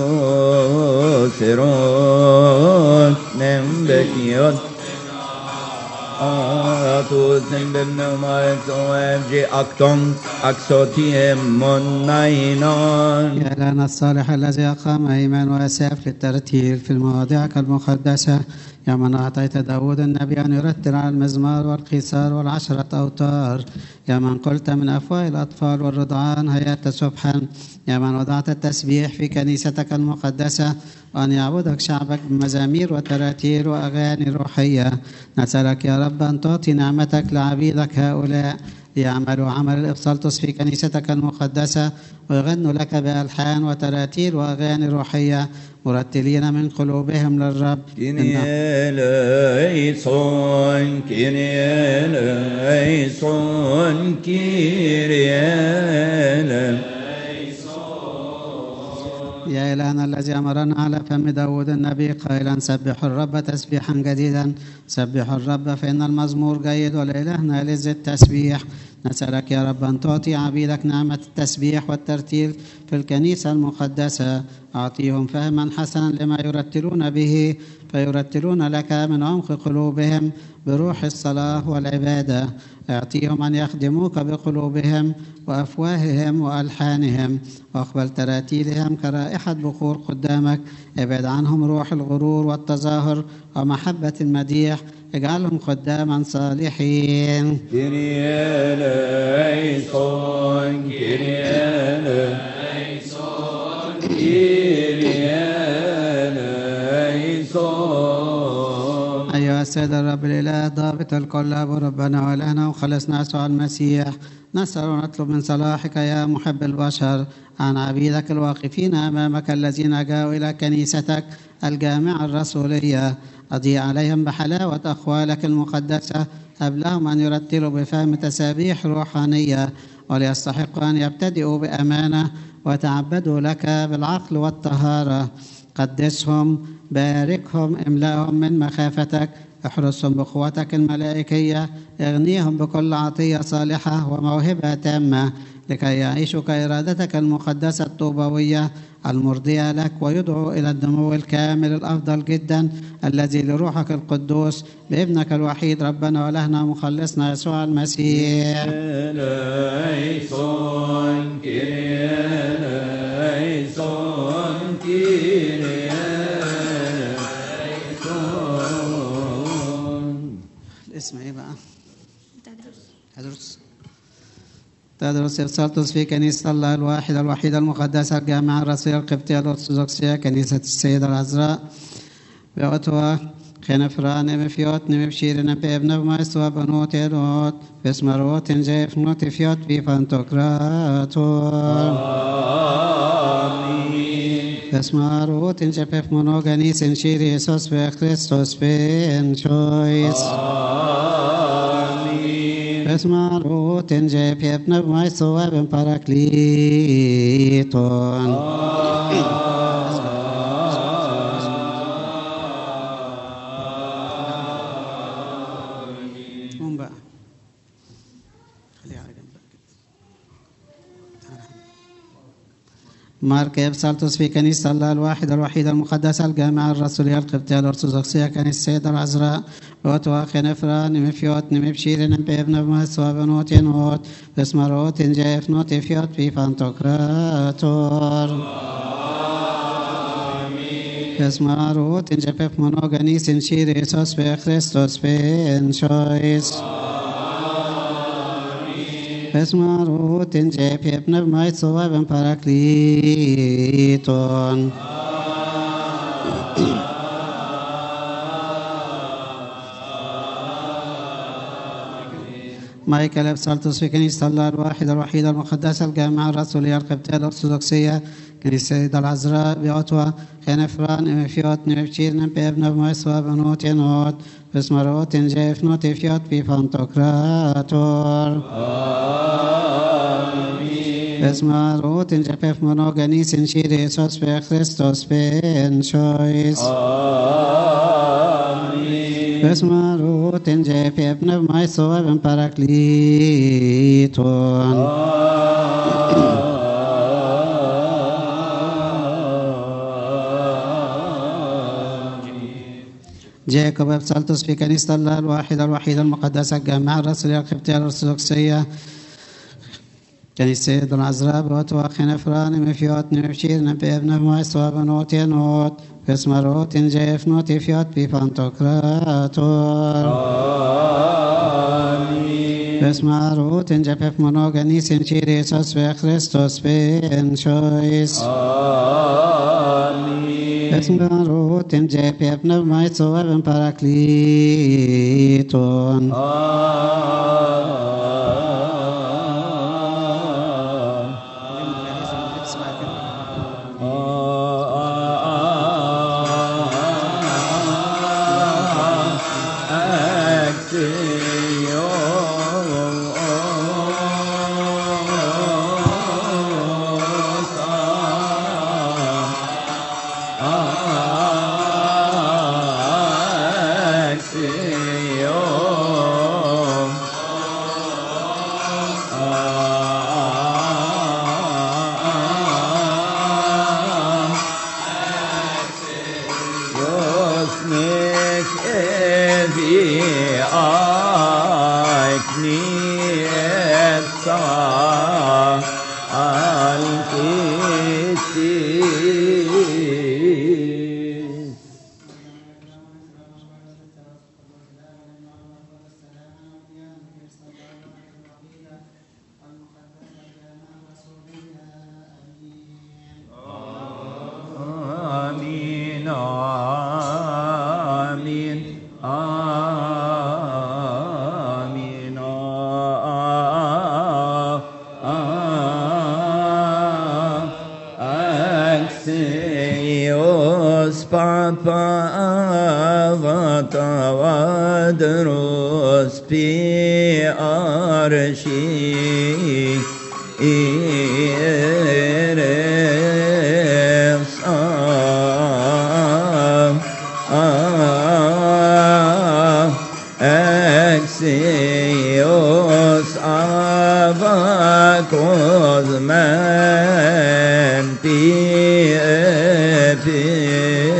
[SPEAKER 5] serot Nembekiot Atu zembemne umayet o evci akton Aksotiem monnainon
[SPEAKER 1] يا إلهنا الصالح الذي أقام أيمن وأساف للترتيل في المواضيع المقدسة يا من أعطيت داود النبي أن يرتل على المزمار والقيثار والعشرة أوتار يا من قلت من أفواه الأطفال والرضعان هيأت سبحا يا من وضعت التسبيح في كنيستك المقدسة وأن يعبدك شعبك بمزامير وتراتيل وأغاني روحية نسألك يا رب أن تعطي نعمتك لعبيدك هؤلاء ليعملوا عمل الإبسلطس في كنيستك المقدسة ويغنوا لك بألحان وتراتيل وأغاني روحية مرتلين من قلوبهم للرب
[SPEAKER 5] Kyrie
[SPEAKER 1] إن-
[SPEAKER 5] eleison, Kyrie eleison, Kyrie
[SPEAKER 1] يا إلهنا الذي أمرنا على فم داود النبي قائلا سبحوا الرب تسبيحا جديدا سبحوا الرب فإن المزمور جيد ولإلهنا لذ التسبيح نسألك يا رب أن تعطي عبيدك نعمة التسبيح والترتيل في الكنيسة المقدسة أعطيهم فهما حسنا لما يرتلون به فيرتلون لك من عمق قلوبهم بروح الصلاة والعبادة اعطيهم أن يخدموك بقلوبهم وأفواههم وألحانهم واقبل تراتيلهم كرائحة بخور قدامك ابعد عنهم روح الغرور والتظاهر ومحبة المديح اجعلهم خداما صالحين
[SPEAKER 5] Kyrie eleison, Kyrie eleison, Kyrie eleison.
[SPEAKER 1] أيها السيد الرب الإله ضابط الكل أبو ربنا والأنا وخلصنا يسوع المسيح نسأل ونطلب من صلاحك يا محب البشر عن عبيدك الواقفين أمامك الذين جاءوا إلى كنيستك الجامعة الرسولية أضيء عليهم بحلاوة أقوالك المقدسة قبلهم أن يرتلوا بفهم تسابيح روحانية وليستحقوا أن يبتدئوا بأمانة ويتعبدوا لك بالعقل والطهارة قدسهم باركهم املأهم من مخافتك احرسهم بقوتك الملائكية اغنيهم بكل عطية صالحة وموهبة تامة لكي يعيشوا كإرادتك المقدسة الطوبوية المرضية لك ويدعوا إلى النمو الكامل الأفضل جدا الذي لروحك القدوس بابنك الوحيد ربنا ولهنا مخلصنا يسوع المسيح
[SPEAKER 5] Eleison, Kyrie eleison, Kyrie eleison.
[SPEAKER 1] الاسم ايه بقى؟ تدرس تدرس إرسالتوس في كنيسة الله الواحدة الوحيدة المقدسة الجامعة الرسولية القبطية الأرثوذكسية كنيسة السيدة العذراء بأوتوا خنفران إمفيوت نمبشير نبيبنا بمايستوا بنوت يدوت بسمروت جيف نوت فيوت في فانتوكراتور بسمروت جيف منوغانيس شير يسوس في كريستوس في شويس Esmaru tenje piepne mai soa ben parakliton. قوم بقى خليها على جنب بقى كده. تعال. مارك إبسالتوس في كنيسة الله الواحدة الوحيدة المقدسة الجامعة الرسولية القبطية الأرثوذكسية كنيسة السيدة العذراء وتواخي نفرا نمفيوت نمبشير نمبيبنا بمسوا بنوت نوت بسمروت جيف نوت فيوت في فانتوكراتور بسمروت جيف منوغانيس شير يسوس في كريستوس في انشويس بسمروت جيف ابن بميسوا بن باراكليتون مايكل ابسالتوس في كنيسة الله الواحدة الوحيدة المقدسة الجامعة الرسولية القبطية الأرثوذكسية كنيسة العذراء بأطوى خنفران إمفيوت نفشير بابن بمسوى بنوت ينوت بسمروت جيف نوت فيوت بفانتوكراتور بسمروت جيف منوغانيس شير يسوس بخريستوس بين شويس بسمروت جيف ابن بمسوى بن باراكليتون جاكوب ابسلتوس في كنيسة الله الواحدة الوحيدة المقدسة الجامعة الرسولية القبطية الأرثوذكسية كنيسة العذراء بوتوا خنفران مفيوت نفشير نبي ابن مويس وبنوت ينوت بسمروت جيف نوت فيوت بفانتوكراتور بسمروت جيف منوغنيس شيريسوس بخريستوس بين شويس بسمروت جيف ابن مويس وبن باراكليتون
[SPEAKER 5] Yosnik evi aikni etsa al آمين آمين آمين أكسيوس بابا أغطى ودروس بي أرشي إيرس آم آم أكسيوس أباكوز من بي بي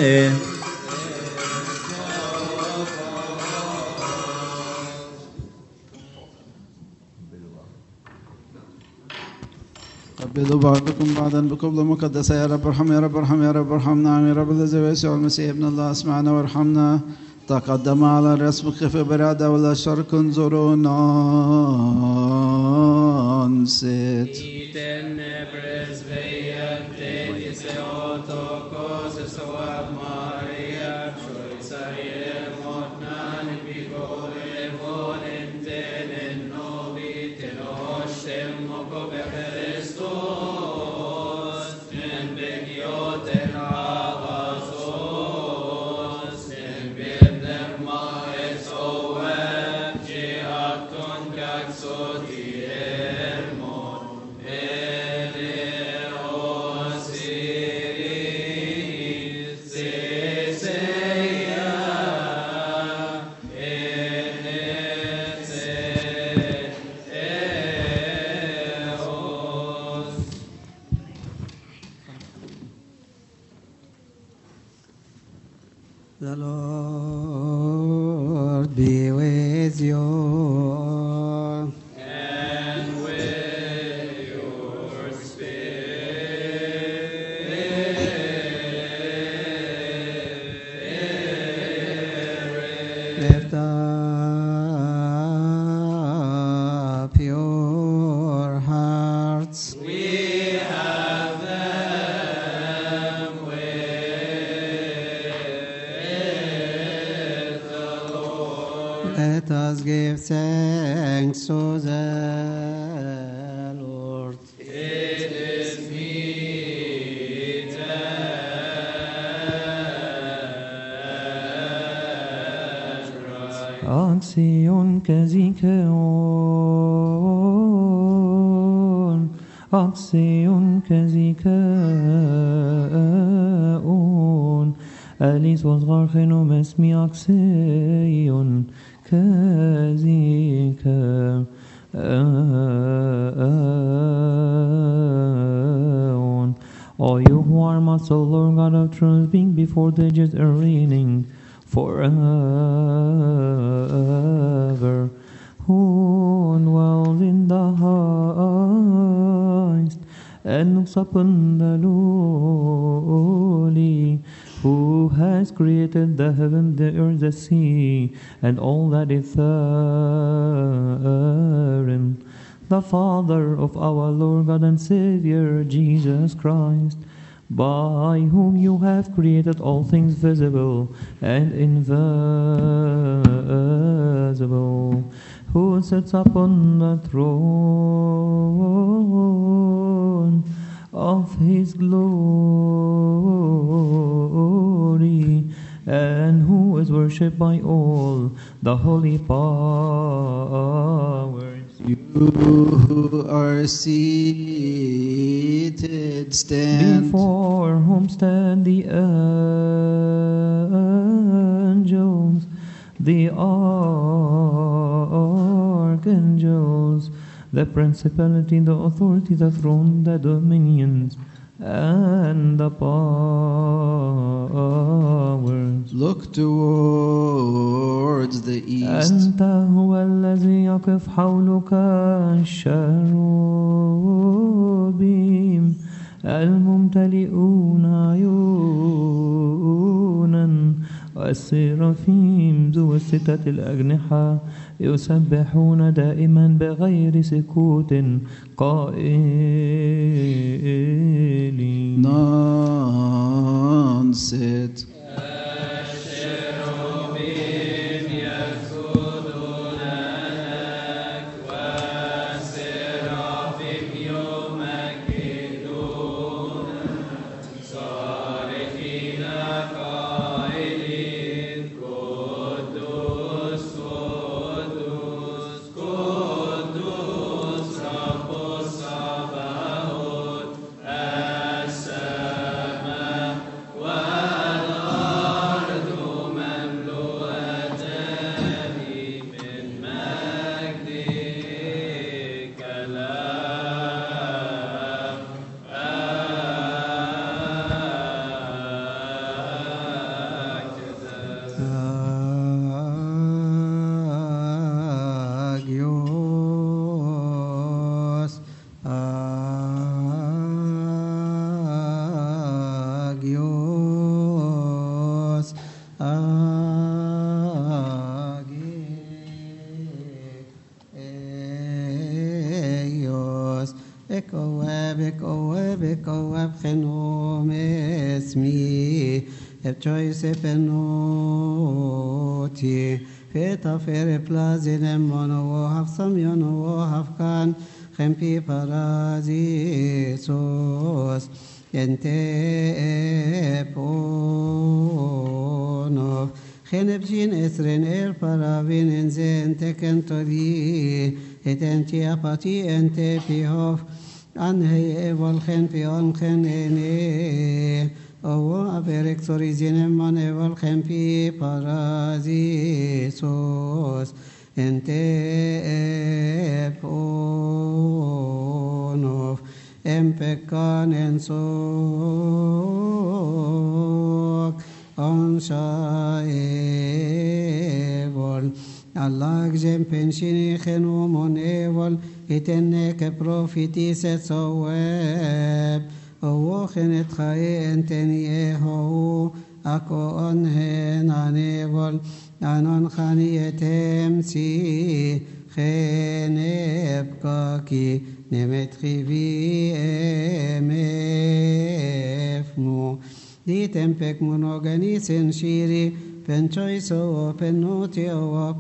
[SPEAKER 3] قبلوا بعضكم بعضا بقبلة مقدسة يا رب ارحم يا رب ارحم يا رب ارحم نعم يا رب الذي يسوع المسيح ابن الله اسمعنا وارحمنا تقدم على الرسم خف برادة ولا شرك انظرونا انست
[SPEAKER 2] Iten presveiante se otokos so ab Maria choisaie motnan bigole volenten en novit en oshem moko Christos en begiot en agasos en bender maes oem je akon gaxoti ermon Eleos Iris Ceseia Enese Eos
[SPEAKER 1] The Lord be with you.
[SPEAKER 2] and with your spirit.
[SPEAKER 1] Lift up your hearts.
[SPEAKER 2] We have them with the Lord.
[SPEAKER 1] Let us give thanks to the Lord.
[SPEAKER 2] It is meet
[SPEAKER 6] Axion Kazikaon, Axion Kazikaon, Alice was Garchenum Esmi Axion Kazikaon. All you who are muscle, Lord God of truth, being before the ages are reigning forever. Who dwells in the highest and looks upon the lowly, who has created the heaven, the earth, the sea, and all that is therein. The Father of our Lord God and Savior Jesus Christ, by whom you have created all things visible and invisible, who sits upon the throne of his glory, and who is worshipped by all the holy powers.
[SPEAKER 3] You who are seated, stand.
[SPEAKER 6] Before whom stand the angels, the archangels, the principality, the authority, the throne, the dominions, and the powers.
[SPEAKER 3] Look towards the east.
[SPEAKER 6] أنت هو الذي يقف حولك الشروبيم الممتلئون عيونا والسرافيم ذو الستة الأجنحة يسبحون دائما بغير سكوت قائلين
[SPEAKER 3] None sit.
[SPEAKER 1] Agios, agios, agios. Ekoeb, ekoeb, ekoeb, genom esmi, epchois epenoti, feta fere plazinem mono hafsam yono hafkan, chempi paradisos, ente ponov, Genepsin esren er paravin en zente kentori, et enti apati ente pihof, anhei evol gen pion gen ene, owo aperek sorizinem man evol gen pi paradisos, ente ponov, empekan en sok, on shaevol, Allah gem penshini khenu monevol, itenne ke profitis et soeb, owo khenet chaye enteni eho, ako on hen anevol, anon khani etem si, kheneb kaki, nemet chivi emefnu. Ditempek monoganisen shiri, penchoiso penotio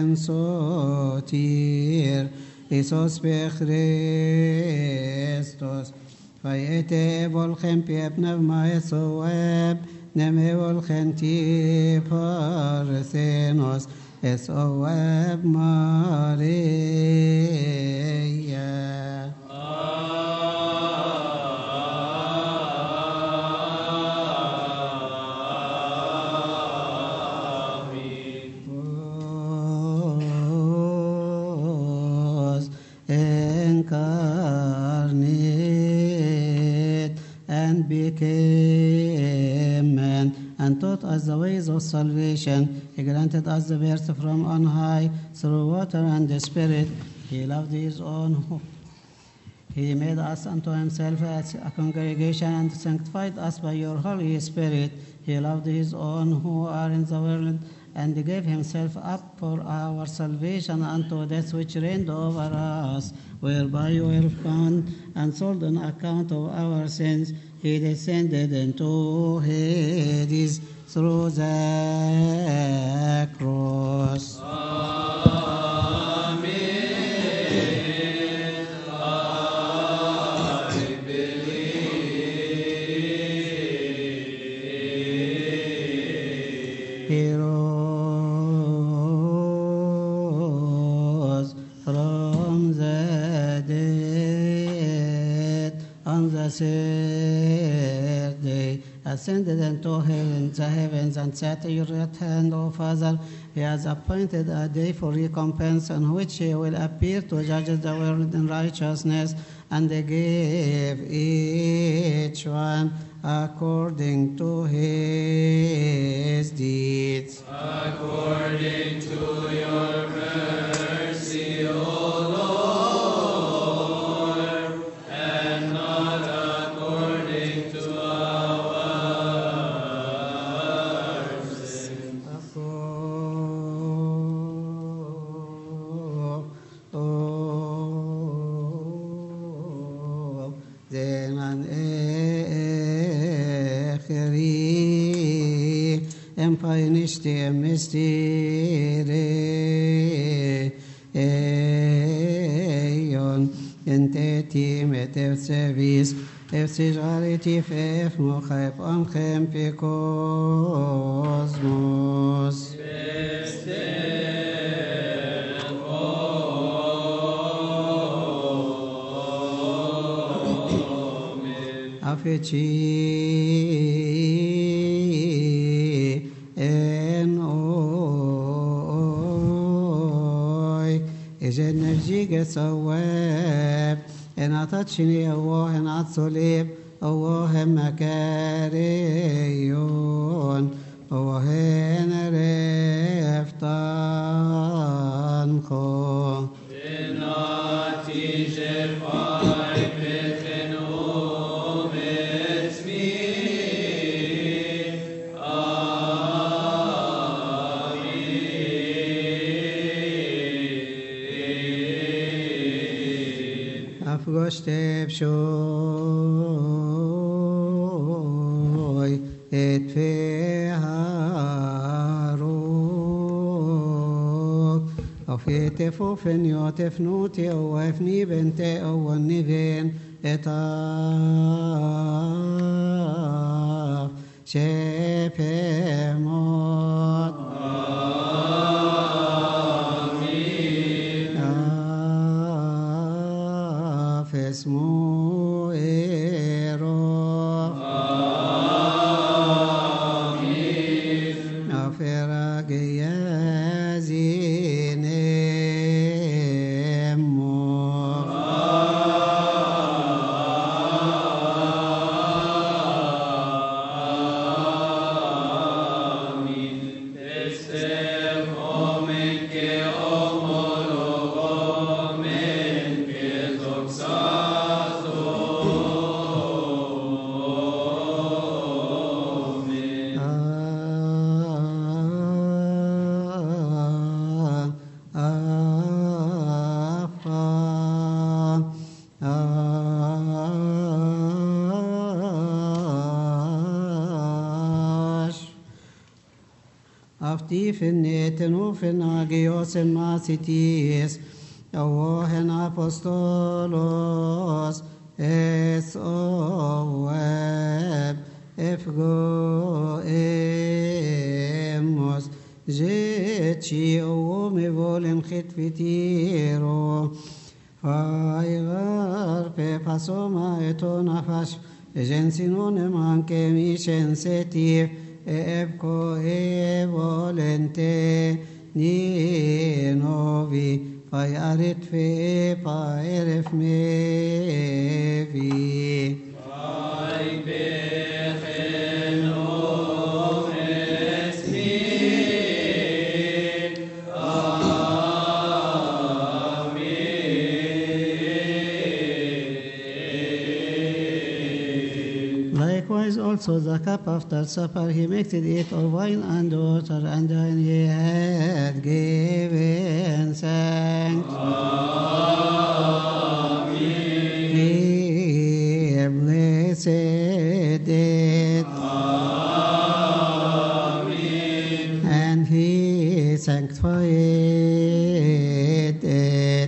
[SPEAKER 1] pensotir, Isos Christos. Fayete volchem piepnev maesoeb, neme volchem ti parthenos, es oeb Maria. was incarnate and became man and taught us the ways of salvation. He granted us the birth from on high through water and the Spirit. He loved his own who he made us unto himself as a congregation and sanctified us by your Holy Spirit. He loved his own who are in the world and gave himself up for our salvation unto death which reigned over us, whereby you were found and sold on account of our sins. He descended into Hades through the cross. He rose from the dead on the third day, ascended into heaven, the heavens, and sat at your right hand, O Father. He has appointed a day for recompense on which he will appear to judge the world in righteousness and give each one according to his deeds. زمن آخری ام پاینشتی ام مستیری ایون انتتی متفسویس افسجارتی فیف مخیف ام خیم پی کوزموس Afeci en oy Ejen nerjige sawab En atatşini Allah en atsolib Allah mekariyon Allah en reftan ko افگاشته شوی اتفهارو افي تفوفن يوتفنوتي او افني بنتي او النبين اتا شفموت اسمو ايرو افرق يزين مو Aftifin ofin agios en masitis, ohen apostolos, es oeb, efgo emos, je ci o me volen khit fitiro Faigar pe pasoma eto nafash Ejensinone manche mi sensitiv Ebco e volente ni novi Fai arit fe paeref mevi Likewise also the cup after supper he mixed it of wine and water and when he had given thanks he blessed it and he sanctified it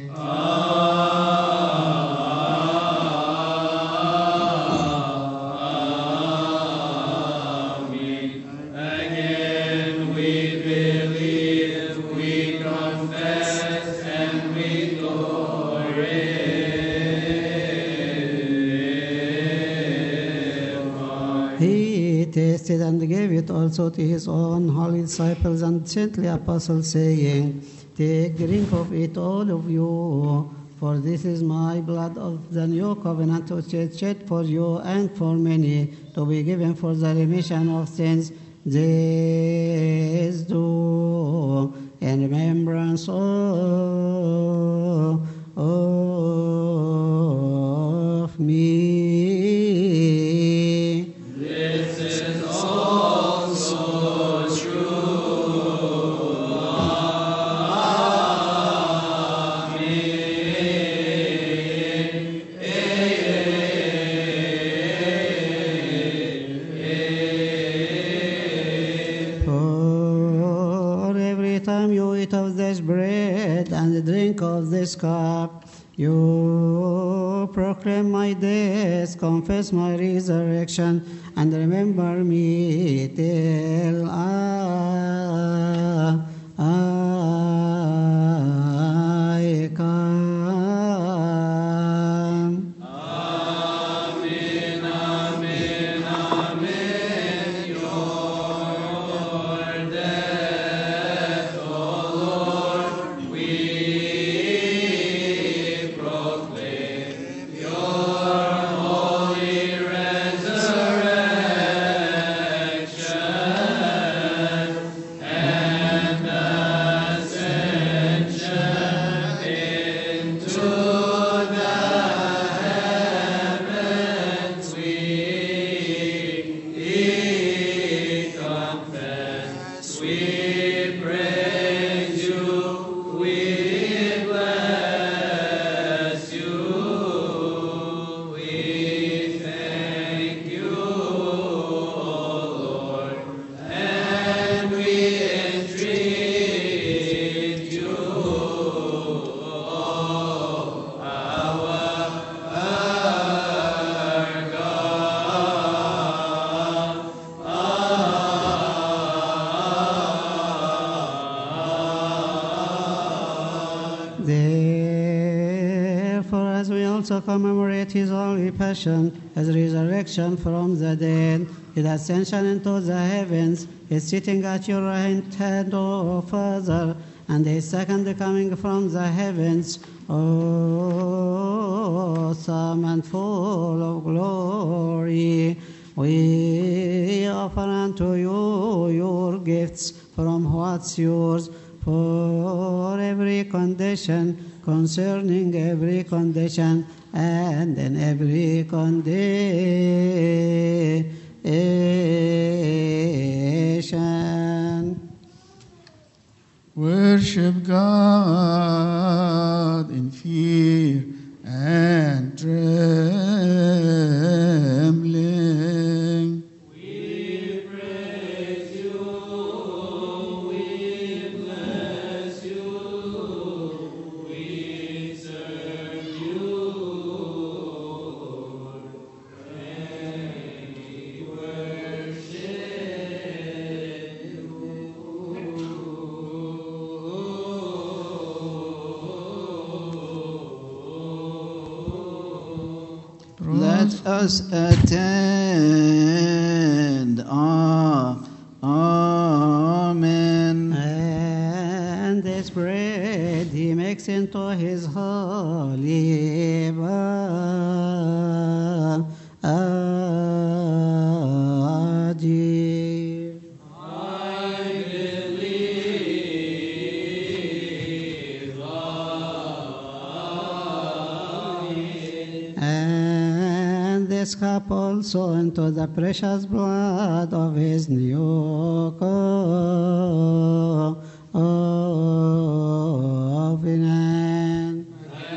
[SPEAKER 1] He tasted and gave it also to his own holy disciples and saintly apostles, saying, Take, drink of it, all of you, for this is my blood of the new covenant, which is shed for you and for many, to be given for the remission of sins. This do in remembrance of, of me. For every time you eat of this bread and drink of this cup, you proclaim my death, confess my resurrection, and remember me till I, I come. Therefore, as we also commemorate his holy passion, his resurrection from the dead, his ascension into the heavens, his sitting at your right hand, O Father, and his second coming from the heavens, awesome and full of glory, we offer unto you your gifts from what's yours for every condition, concerning every condition, and in every condition.
[SPEAKER 3] Worship God in fear and trembling. Let us attend. Ah, amen.
[SPEAKER 1] And this bread he makes into his holy body. And this cup also into the precious blood of his new covenant.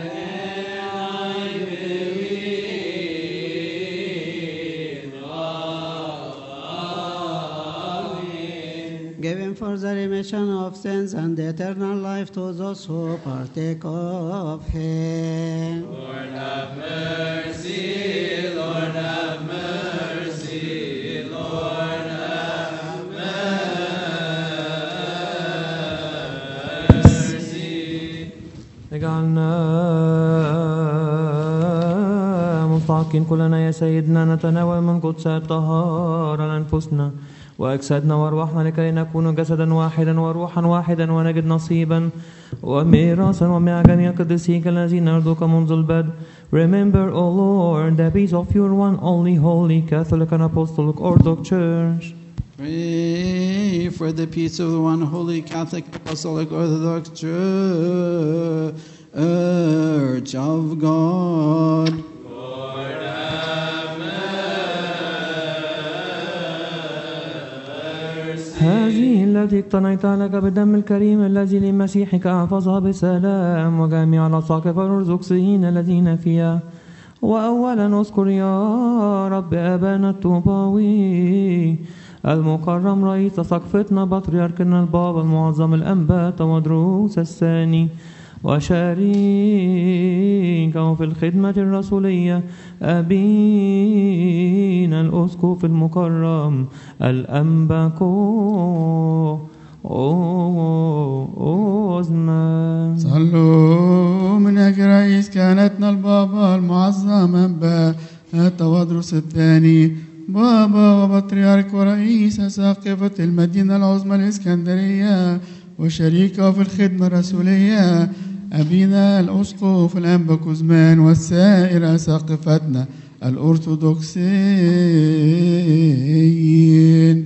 [SPEAKER 1] Given for the remission of sins and eternal life to those who partake of him.
[SPEAKER 6] اجعلنا مستحقين كلنا يا سيدنا نتناول من قدس الطهارة لأنفسنا وأجسادنا وأرواحنا لكي نكون جسدا واحدا وروحا واحدا ونجد نصيبا وميراثا ومع جميع قديسيك الذين يرضوك منذ البدء Remember, O Lord, the peace of your one only holy Catholic and Apostolic Orthodox Church.
[SPEAKER 3] Pray for the peace of the one holy Catholic Apostolic Orthodox Church of God.
[SPEAKER 6] هذه التي اقتنيتها لك بالدم الكريم الذي لمسيحك احفظها بسلام وجميع الأساقفة الأرثوذكسيين الذين فيها وأولا اذكر يا رب أبانا الطوباوي المكرم رئيس سقفتنا بطريركنا البابا المعظم الأنبات ودروس الثاني وشريكه في الخدمة الرسولية أبينا الأسقف المكرم الأنباكو أوزنا
[SPEAKER 7] صلوا من أجل رئيس كهنتنا البابا المعظم أنبا التوادرس الثاني بابا وبطريرك ورئيس ساقفة المدينة العظمى الإسكندرية وشريكه في الخدمة الرسولية أبينا الأسقف الأنبا كوزمان والسائر أساقفتنا الأرثوذكسيين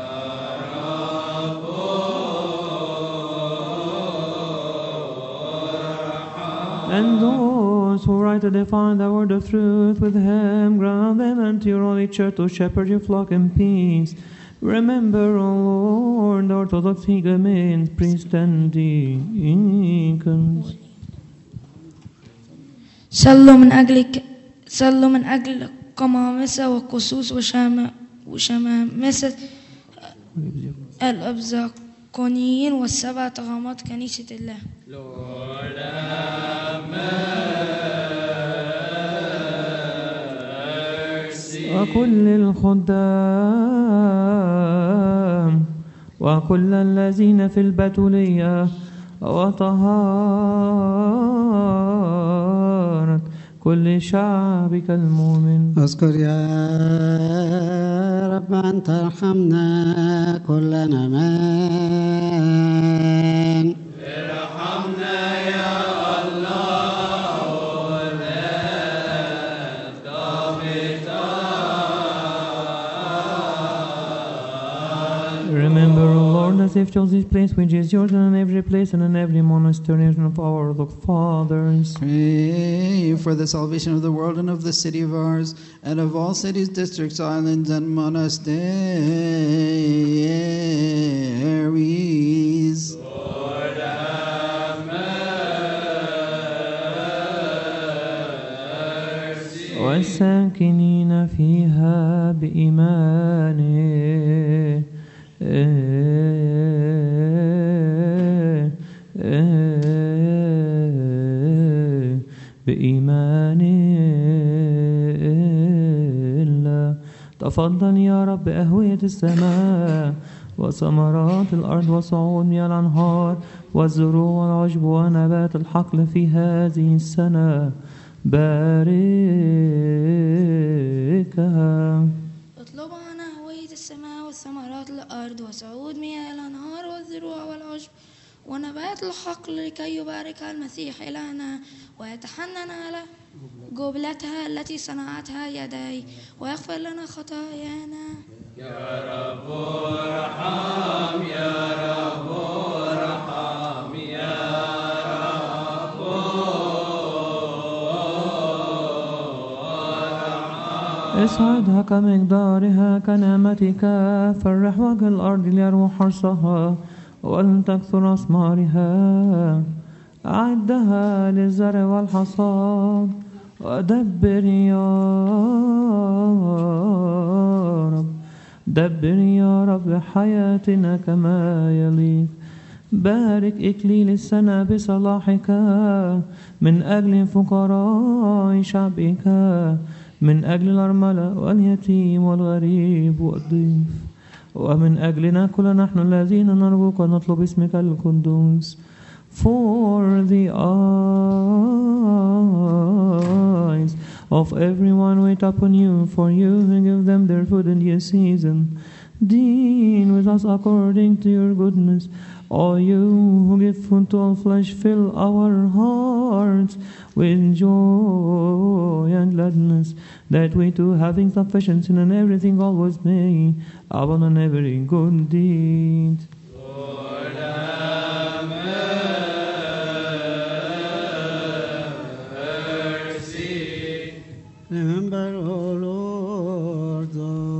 [SPEAKER 6] And those who rightly define the word of truth with him, grant them unto your holy church to shepherd your flock in peace. Remember, O Lord, the Orthodox Hegumens, priests and deacons.
[SPEAKER 8] صلوا من أجل صلوا من أجل قمامسة وقصوص وشام وشمامسة الأبزاقونيين والسبع طغمات كنيسة الله
[SPEAKER 6] وكل الخدام وكل الذين في البتولية وطهارة كل شعبك المؤمن
[SPEAKER 1] اذكر يا رب أن ترحمنا كلنا من
[SPEAKER 6] Remember, O Lord, as if chose this place which is yours, and in every place and in every monastery and of our Orthodox fathers.
[SPEAKER 3] Pray for the salvation of the world and of the city of ours, and of all cities, districts, islands, and monasteries.
[SPEAKER 6] والساكنين فيها بإيمان بإيمان الله تفضل يا رب أهوية السماء وثمرات الأرض وصعود مياه الأنهار والزروع والعشب ونبات الحقل في هذه السنة باركها
[SPEAKER 8] اطلبها نهوية السماء والثمرات الأرض وصعود مياه الأنهار والزروع والعشب ونبات الحقل لكي يباركها المسيح إلهنا ويتحنن على جبلتها التي صنعتها يدي ويغفر لنا خطايانا
[SPEAKER 6] اسعدها كمقدارها كنعمتك فرح وجه الأرض ليروح حرصها ولتكثر أثمارها أعدها للزرع والحصاد ودبر يا رب دبر يا رب حياتنا كما يليق بارك إكليل السنة بصلاحك من أجل فقراء شعبك من أجل الأرملة واليتيم والغريب والضيف ومن أجلنا كل نحن الذين نرجوك ونطلب اسمك القدوس For the eyes of everyone wait upon you, for you who give them their food in due season. Deal with us according to your goodness. O you who give food to all flesh, fill our hearts with joy and gladness, that we too, having sufficiency in everything, always may abound in every good deed.
[SPEAKER 1] Remember, O Lord,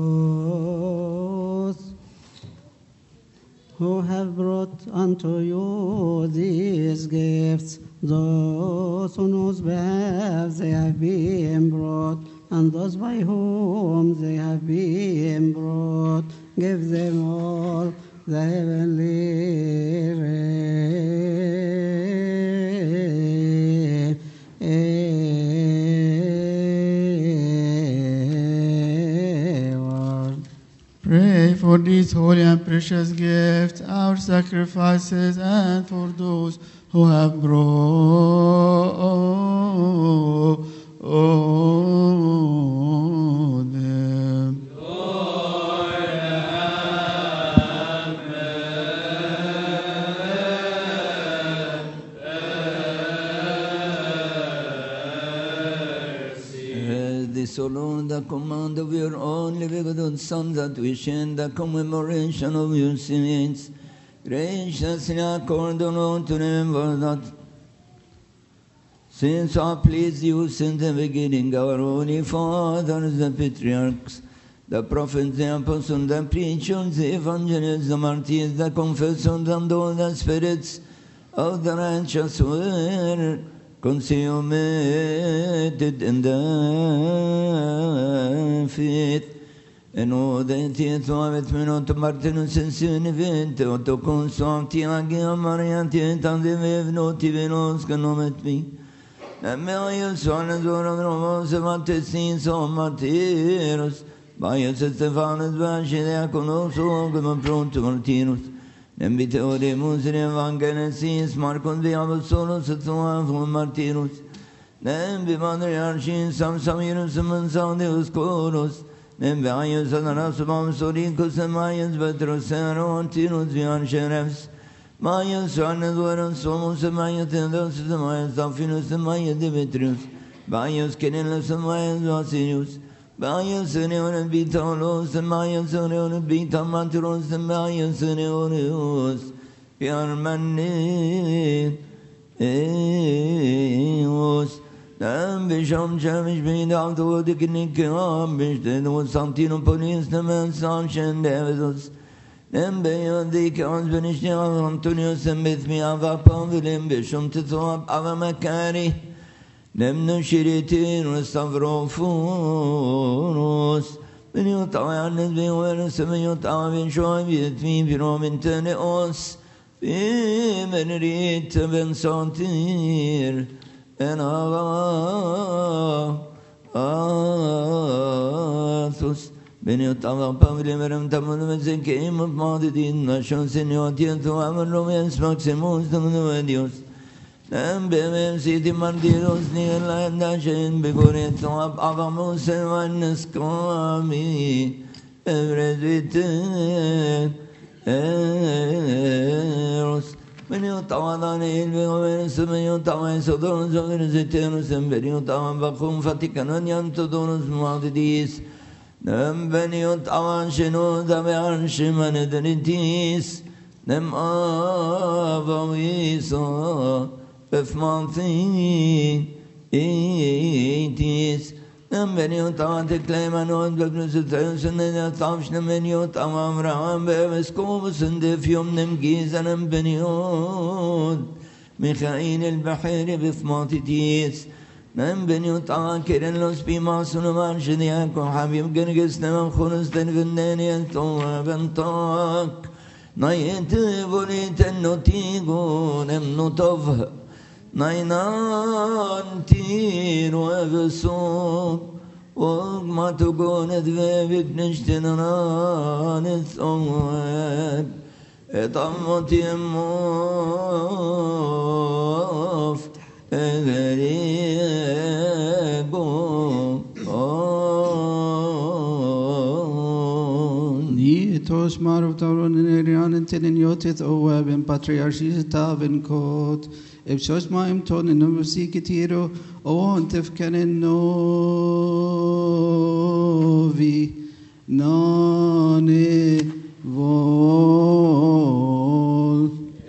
[SPEAKER 1] those who have brought unto you these gifts, those on whose behalf they have been brought, and those by whom they have been brought. Give them all the heavenly reward.
[SPEAKER 7] Pray for these holy and precious gifts, our sacrifices, and for those who have brought them.
[SPEAKER 5] Uh, This alone the command of your only begotten Son, that we share in the commemoration of your saints. Graciously accord unto them for that. Since I pleased you since the beginning, our holy fathers, the patriarchs, the prophets, the apostles, the preachers, the evangelists, the martyrs, the confessors, and all the spirits of the righteous were consummated in the faith. En odet suavet minut Martinus en synevente och to konstant jag Maria tietan de vevnot i venos kanomet vi. Emelius sonen zoran romos evantesin som martyros. Baius Stefanus Vasiliakonos ogum pronto Martinus. Nem viteoremus in evangenesis Marcon de Apostolus et Suavum Martinus. Nem vivandriarchin sam samirus mensandeus coros. Nem vaius anarasumam soricus and maius vetrus arontinus vian sherefs. Maius arnedorus somus and maius tendos and maius alfinus and maius Demetrius. Maius Kenelus and maius Vasilius. Maius Neon Vitalos and Maius Neon Vitamanturos and Maius Neonius. Yarmani Eos. Nem bisham chemish bin avto diknik am bish den was santino polis nemen san shen devidos. Nem beyon dik ons benish Antonio sembet mi ava pavilim bishum titwab ava makari. Nem nüşiritin stavrofunos. Men yutav yannes bin veres men yutav bin shoy bit mi biromin tene os. Men rit ben santir. En asus. Beni yutav pavlim verim tamını ve zekim madidin. Naşon seni otiyat ve amın romens maksimus tamını ve dios. نم بمم سيدي مرديروس نيلا داشين بقوري ثواب أغموس والنسكامي أبرزيتن إيروس من يطوى ضاني البغوين سمن يطوى صدور صغير زيتين سنبن يطوى بخون فتكن ينتظر معدديس نم بن يطوى شنو ذا عرش من دريتيس نم آبويسو بفمانثين إيتيس نم بن يطوى تكليما نود ببنس الثيوس نطعمش نمن يطوى امرأة بمسكوب سندف يوم نم جيزا نم بن يود ميخائيل البحير بفمانتيس نم بن يطوى كيرلوس بما سنو مارشدياكو حبيب قرقس نم خلص تنفنين يلتوى بنطاك نايت بوليت النتيجو نم نطفه ناينان تير وبسوق وما تكون ذبيبك نشتنران الثواب طمت يموف غريبو
[SPEAKER 3] Nietos marv tauron in erian in tinin yotit oab in patriarchis taven kot. Ipsos ma im ton in numsi kitiro on tifkanin novi nane vol.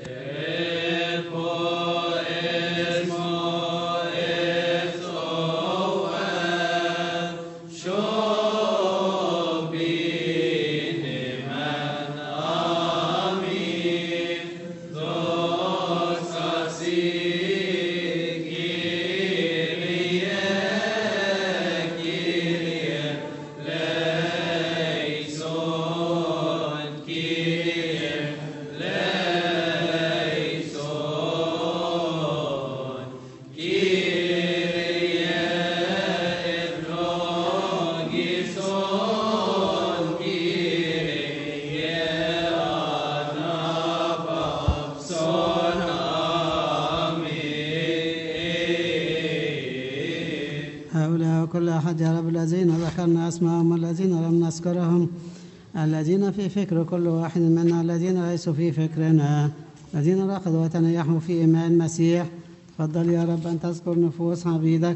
[SPEAKER 1] هؤلاء كل أحد يا رب الذين ذكرنا أسماءهم والذين لم نذكرهم الذين في فكر كل واحد منا الذين ليسوا في فكرنا الذين رقدوا وتنيحوا في إيمان المسيح تفضل يا رب أن تذكر نفوس عبيدك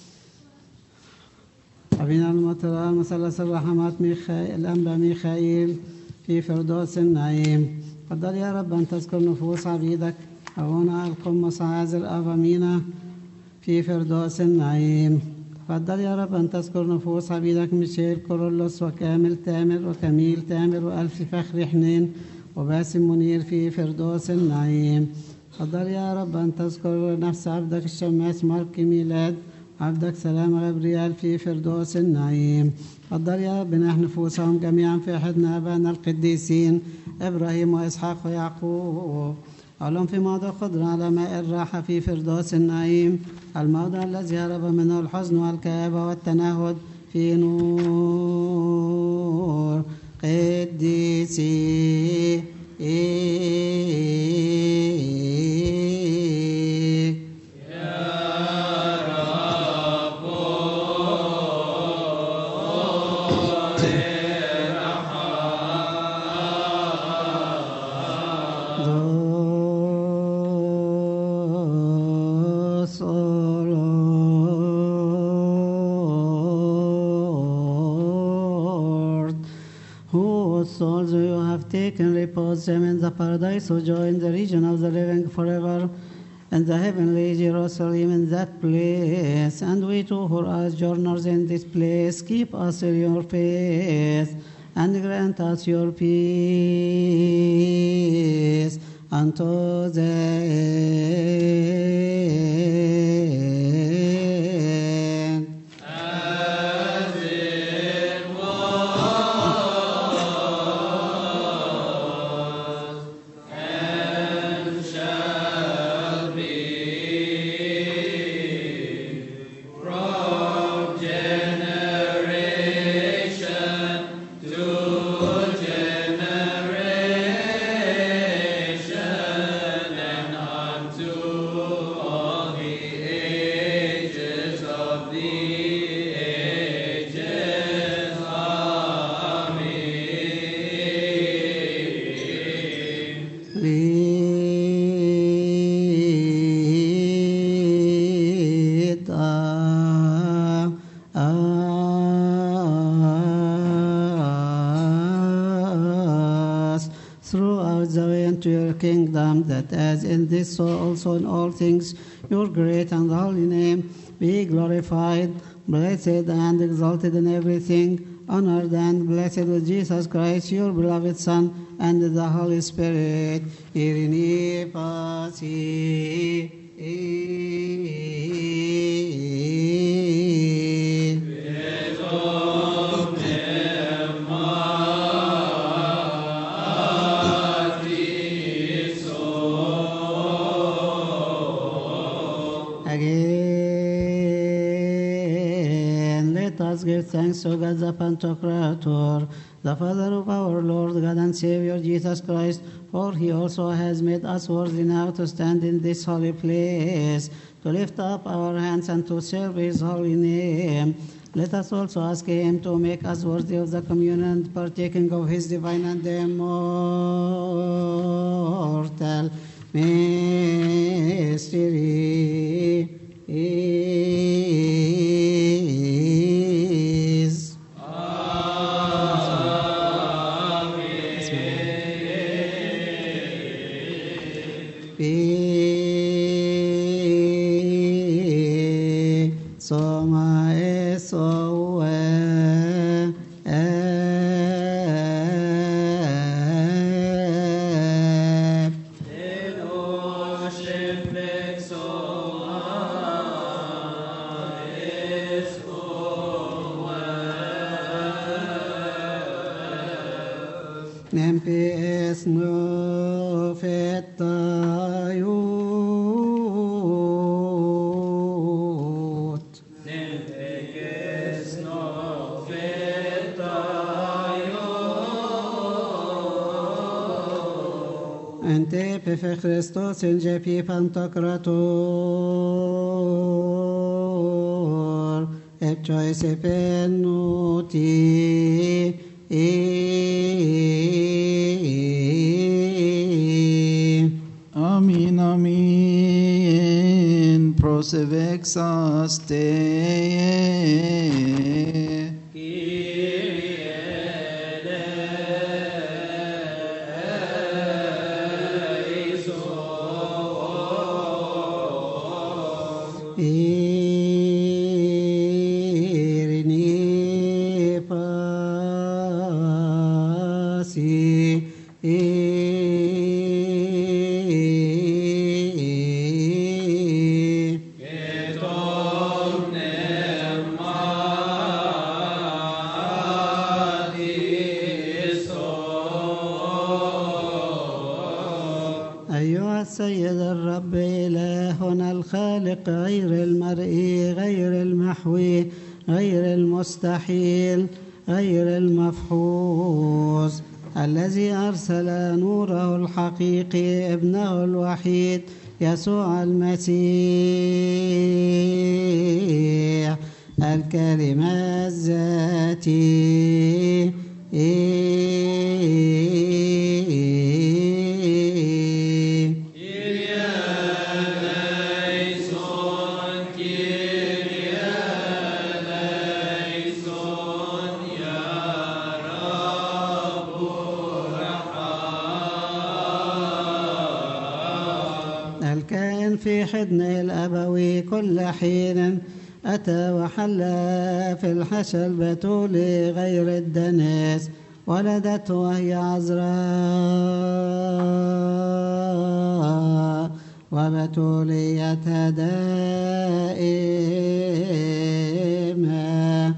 [SPEAKER 1] أبينا المطر مثلث الرحمات ميخائيل الأنبا ميخائيل في فردوس النعيم تفضل يا رب أن تذكر نفوس عبيدك أبونا القمص عازر أفامينا في فردوس النعيم تفضل يا رب أن تذكر نفوس عبيدك ميشيل كورولوس وكامل تامر وكميل تامر وألف فخر حنين وباسم منير في فردوس النعيم تفضل يا رب أن تذكر نفس عبدك الشماس مارك ميلاد عبدك سلام غبريال في فردوس النعيم تفضل يا رب نحن نفوسهم جميعا في حضن أبانا القديسين إبراهيم وإسحاق ويعقوب علم في موضع قدرة على ماء الراحة في فردوس النعيم الموضع الذي هرب منه الحزن والكآبة والتنهد في نور قديسي Thus, O Lord, whose souls you have taken, repose them in the paradise of joy in the region of the living forever, and the heavenly Jerusalem in that place. And we too, who are journers in this place, keep us in your faith, and grant us your peace unto the end.
[SPEAKER 2] unto
[SPEAKER 1] Lead us throughout the way into your kingdom, that as in this, so also in all things, your great and holy name be glorified, blessed and exalted in everything, honored and blessed with Jesus Christ, your beloved Son, and the Holy Spirit. Irini pasi. Again, let us give thanks to God the Pantocrator, the Father of our Lord God and Savior Jesus Christ, for he also has made us worthy now to stand in this holy place, to lift up our hands and to serve his holy name. Let us also ask him to make us worthy of the communion and partaking of his divine and immortal mysteries. Be soma eso Nempes no fetayut. Ente pefe Christos in jepi pantocrator, et choice penuti.
[SPEAKER 3] Amin, amin. Prosevexaste.
[SPEAKER 1] Irini pasi. أيها السيد الرب إلهنا الخالق غير المرئي غير المحوي غير المستحيل غير المفحوص الذي أرسل نوره الحقيقي ابنه الوحيد يسوع المسيح الكلمة الذاتي الكائن في حضنه الأبوي كل حين أتى وحل في الحشا البتولي غير الدنس ولدته وهي عذراء وبتوليتها دائما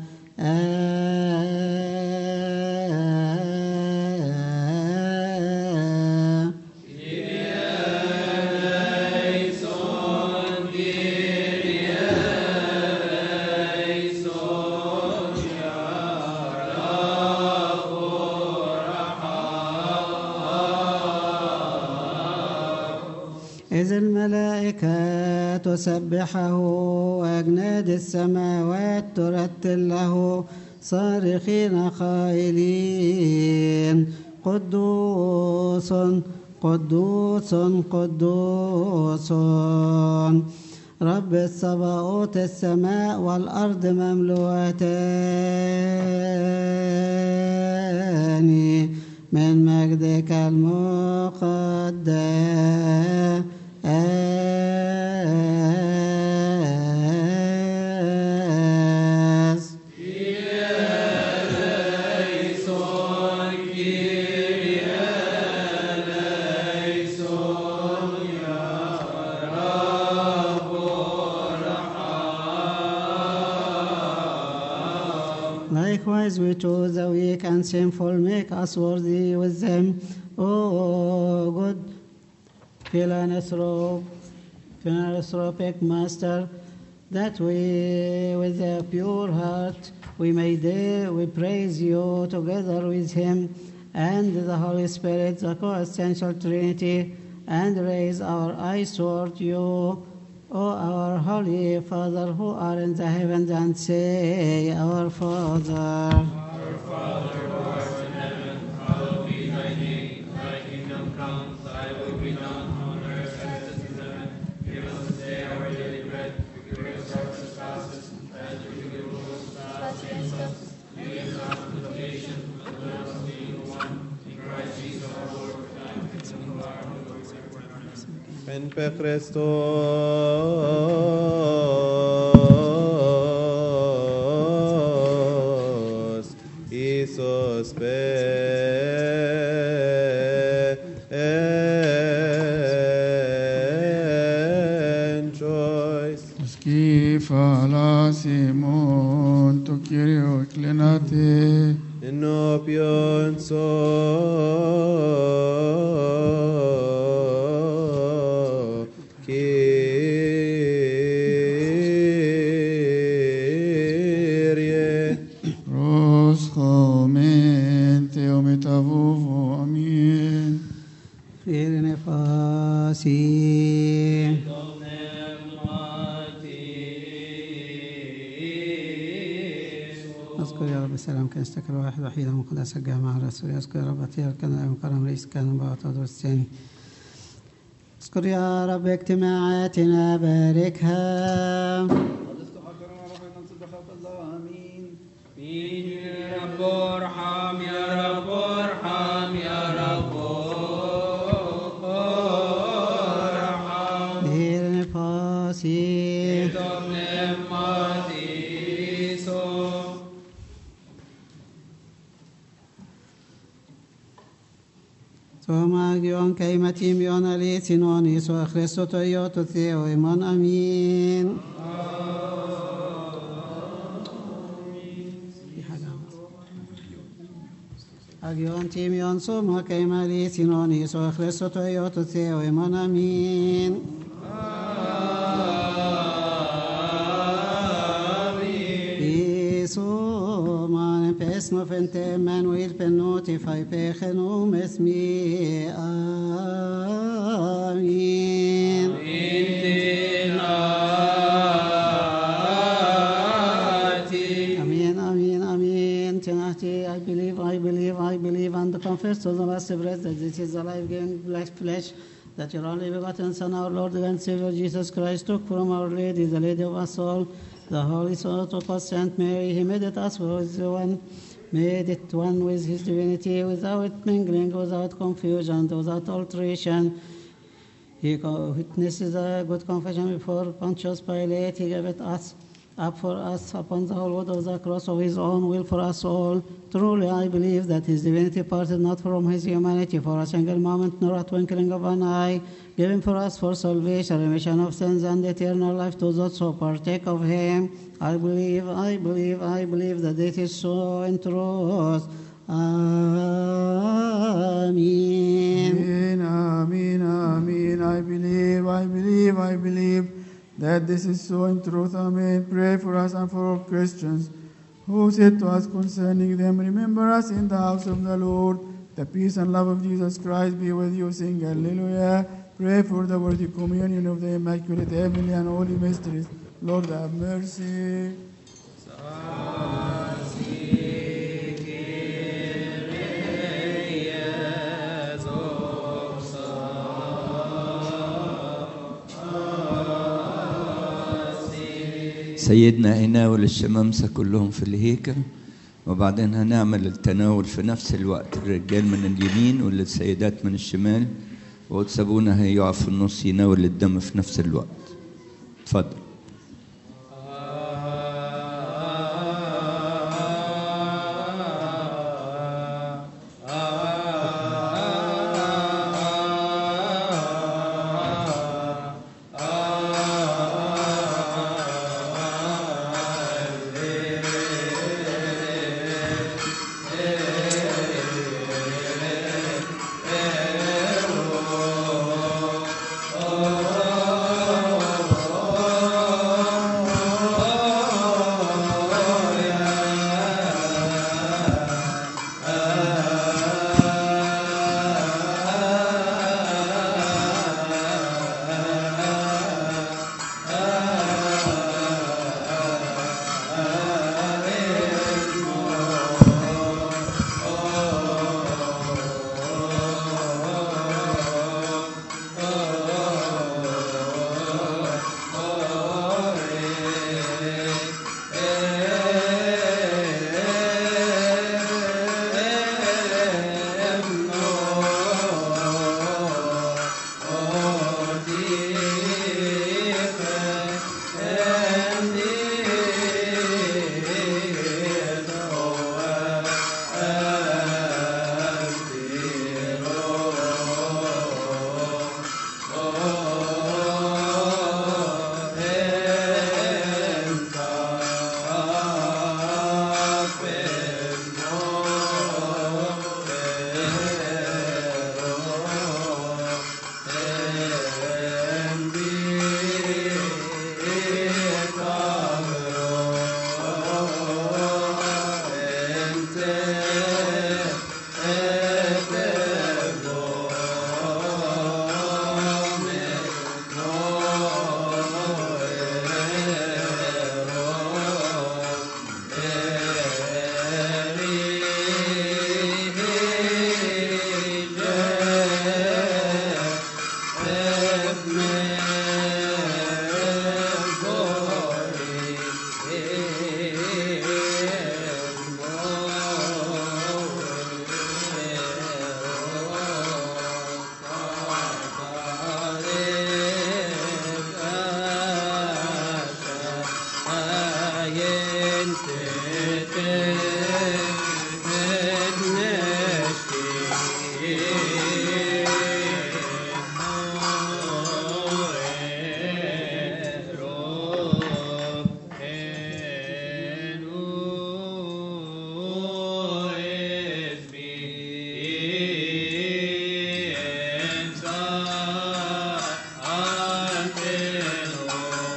[SPEAKER 1] إذ الملائكة تسبحه وأجناد السماوات ترتل له صارخين قائلين قدوس قدوس قدوس رب الصباؤوت السماء والأرض مملوءتان من مجدك المقدس Likewise, we too, the weak and sinful, make us worthy with them. O good philanthrop, philanthropic Master, that we, with a pure heart, we may dare, we praise you together with Him and the Holy Spirit, the co-essential Trinity, and raise our eyes toward you, O our Holy Father who are in the heavens, and say, Our Father.
[SPEAKER 9] En pe Christos, Iisus pe choice.
[SPEAKER 7] Σκύφαλα Σιμών το Κύριο κλενάτε
[SPEAKER 9] In opion so Kyrie.
[SPEAKER 7] Προσχομέν Θεομεταβούβο αμήν
[SPEAKER 1] Φύρνε φάση. اذكر يا رب السلام كنيستك الواحد وحيدا مقدس الجامعة الرسول اذكر يا رب أطير كان أيام كرم رئيس كان بعطاد الثاني اذكر يا رب اجتماعاتنا باركها
[SPEAKER 2] يا رب ارحم يا رب ارحم يا رب ارحم
[SPEAKER 1] فírne fasi.
[SPEAKER 2] Domnem Matiso.
[SPEAKER 1] Soma gion kaimatim yon ali sinoni so Christo to yoto theo imon amin. Agion tim yon soma kaimali sinoni so Christo to yoto theo imon amin. Iso man pesno fente man wil penoti fai pechenum esmi amin. Amen, amen, amen. Tonight, I believe, I believe, I believe, and confess to the Master breath that this is the life-giving black flesh that your only begotten Son, our Lord and Savior Jesus Christ, took from Our Lady, the Lady of us all, the Holy Son of us, Saint Mary. He made it us with one, made it one with His divinity, without mingling, without confusion, without alteration. He co- witnesses a good confession before Pontius Pilate. He gave it us up for us upon the whole wood of the cross of his own will for us all. Truly, I believe that his divinity parted not from his humanity for a single moment, nor a twinkling of an eye, given for us for salvation, remission of sins, and eternal life to those who partake of him. I believe, I believe, I believe that it is so in truth. Amen.
[SPEAKER 7] Amen, amen, amen. I believe, I believe, I believe that this is so in truth. Amen. Pray for us and for all Christians who said to us concerning them, Remember us in the house of the Lord. The peace and love of Jesus Christ be with you. Sing Hallelujah. Pray for the worthy communion of the Immaculate Heavenly and Holy Mysteries. Lord, have mercy.
[SPEAKER 5] سيدنا هيناول الشمامسة كلهم في الهيكل وبعدين هنعمل التناول في نفس الوقت الرجال من اليمين والسيدات من الشمال وتسابونا هيقع في النص يناول الدم في نفس الوقت اتفضل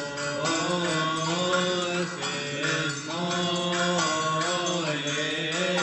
[SPEAKER 2] Amen.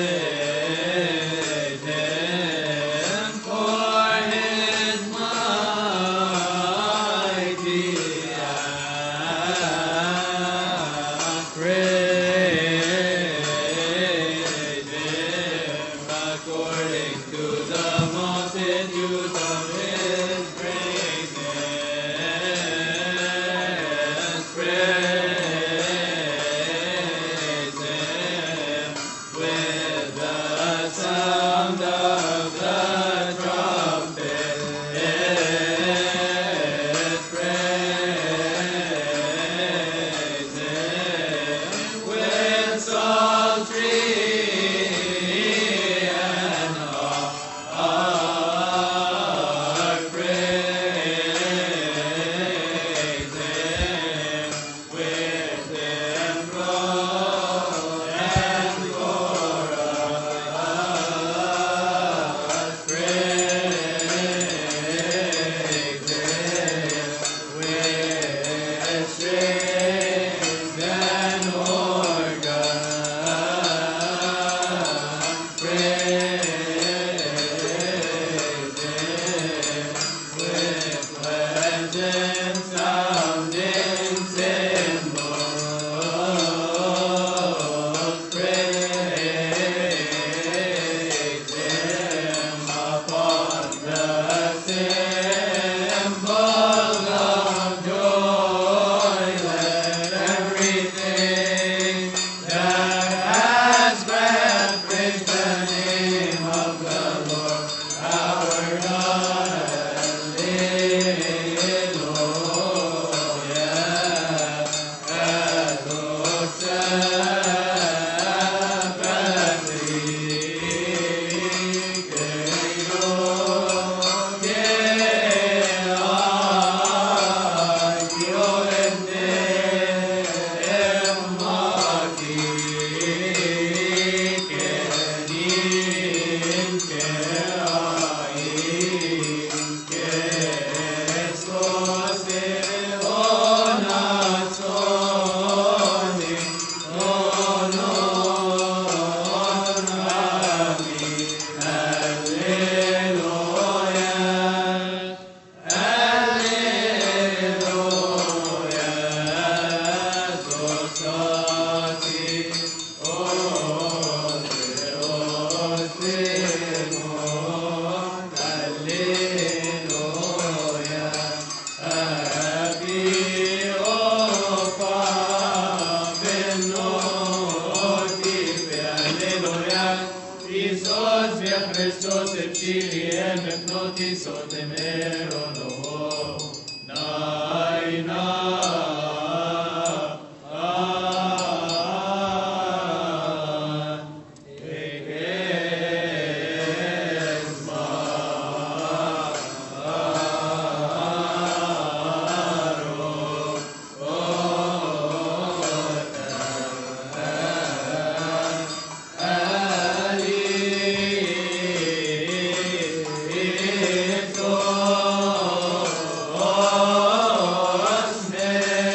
[SPEAKER 2] Oh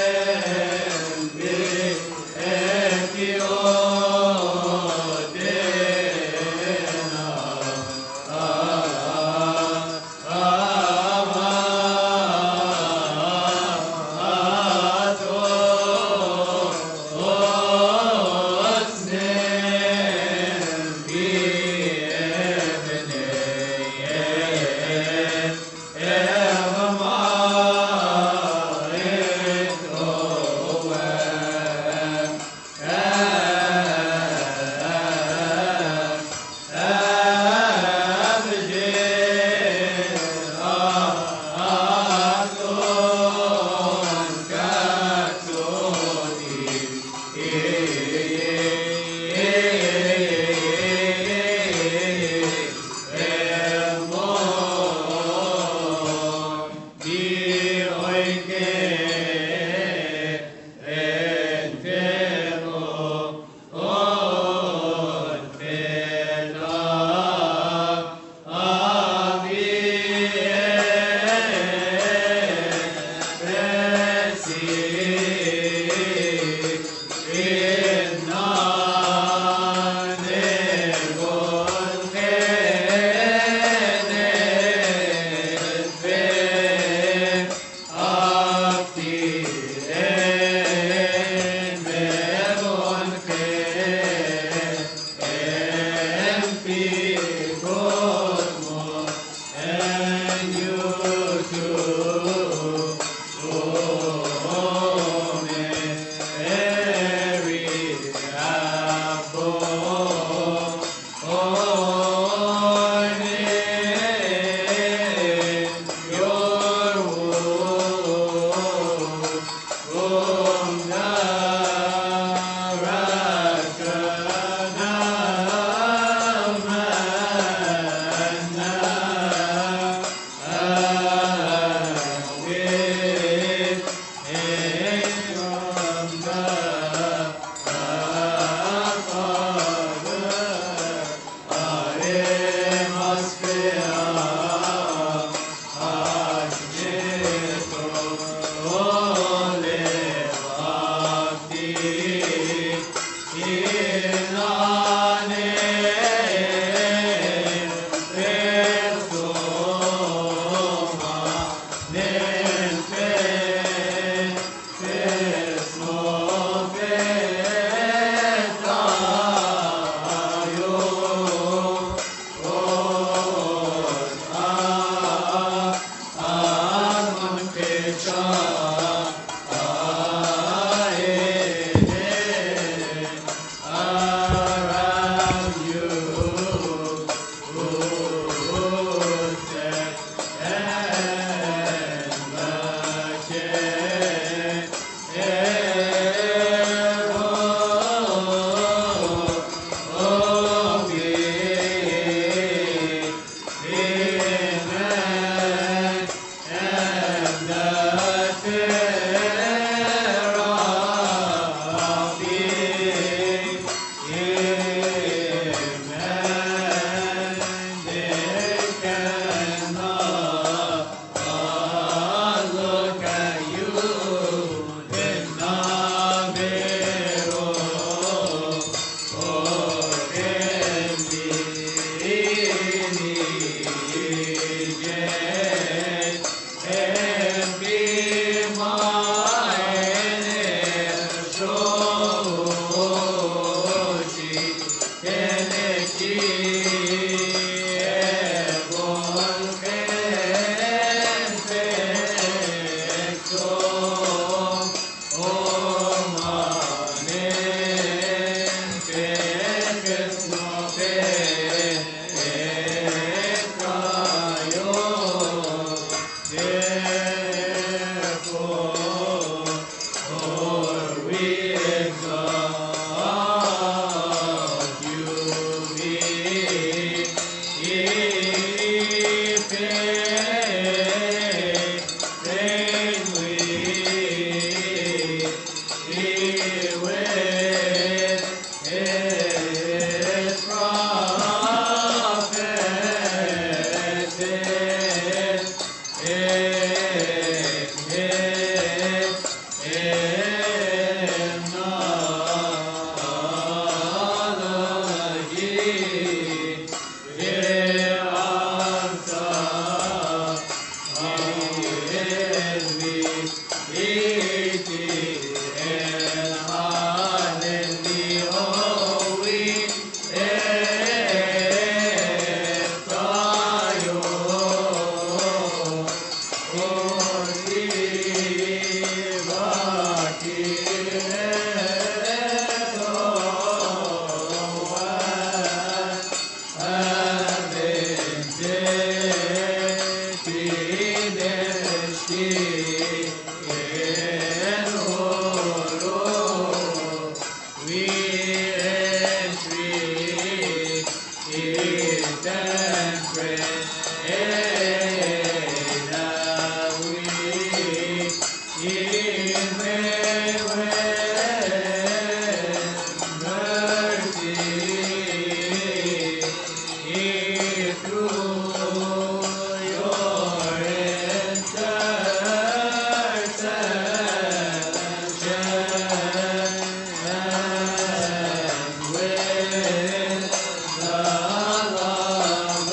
[SPEAKER 10] With the love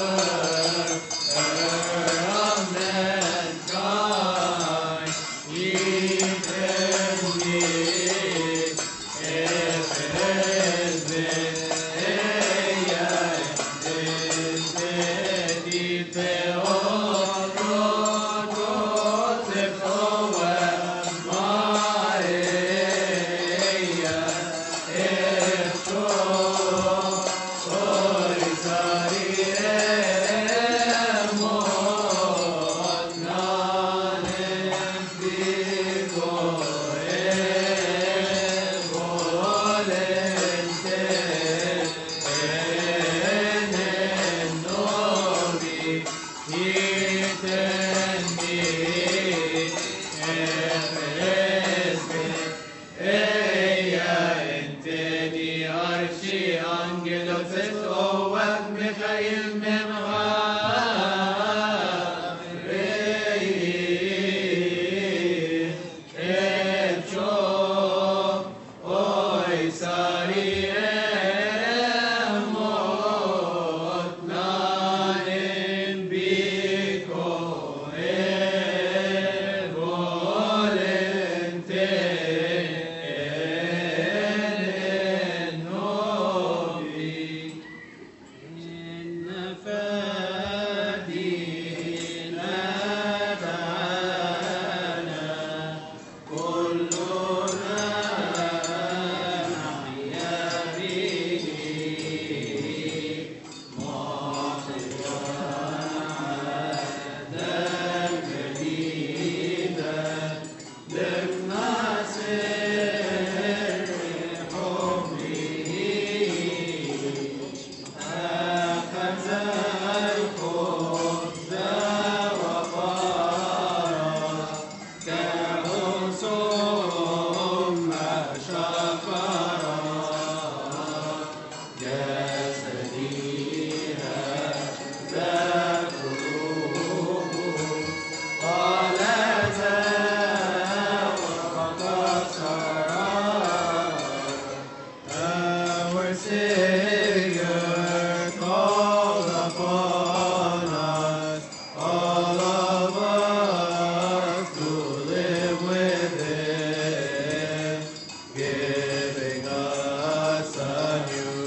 [SPEAKER 9] Our Savior called upon us, all of us to live with Him, giving us a new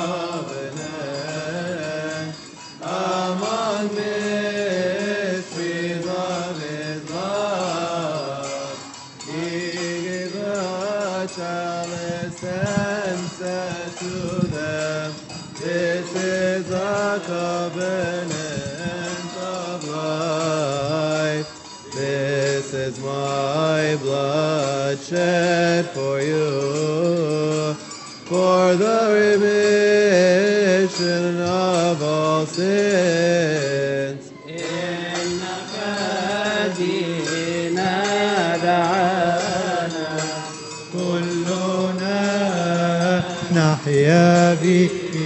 [SPEAKER 9] covenant among mysteries of His love. He gave a chalice and said to them, This is the covenant of life. This is my blood shed for you, for the remission of all sins. إنك دينا دعانا كلنا نحيا به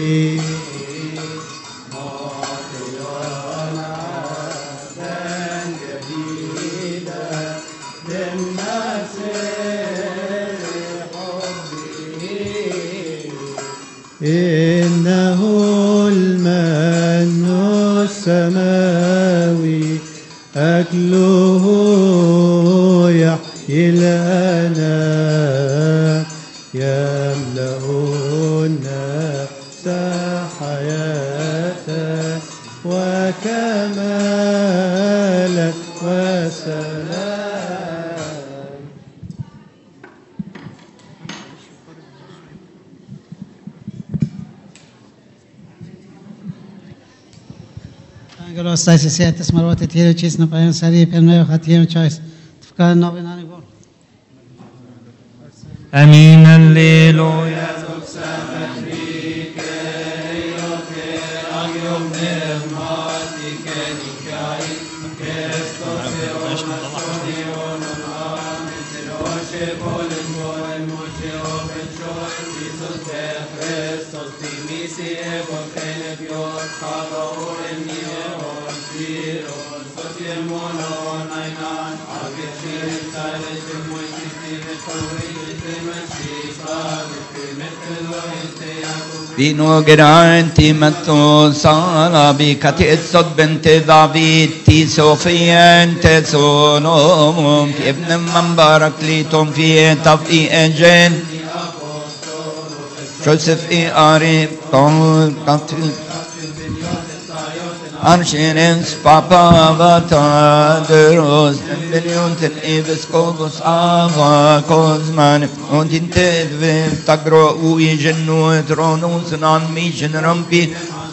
[SPEAKER 9] إنه المن السماوي أكله يحيي الأنام يملأ النفس حياة وكمالا وسلام
[SPEAKER 1] Angelo stai siete smarvate tiro cis na payan sari per me khatiem choice tfka no benani go
[SPEAKER 6] امين الليلويا
[SPEAKER 5] Vino grandi matto sala bi katizot bente David ti sofiente sonom ابن من بارك لي توم في تفي اجن جوزيف اي اري طول قتل Arşinin papavata deros Benionten episkopos ava kozman Und in tedve tagro ui genu tronus nan mission rampi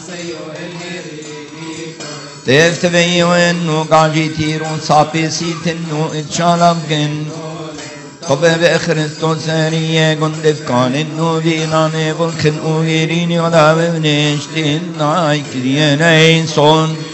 [SPEAKER 5] Defte veio ennu gaji tirun sapi sitennu itchalabgen Kobe ve Christos eriye gundef kanin nu vinane volken ugerini oda vevneştin ay kriyeneyn son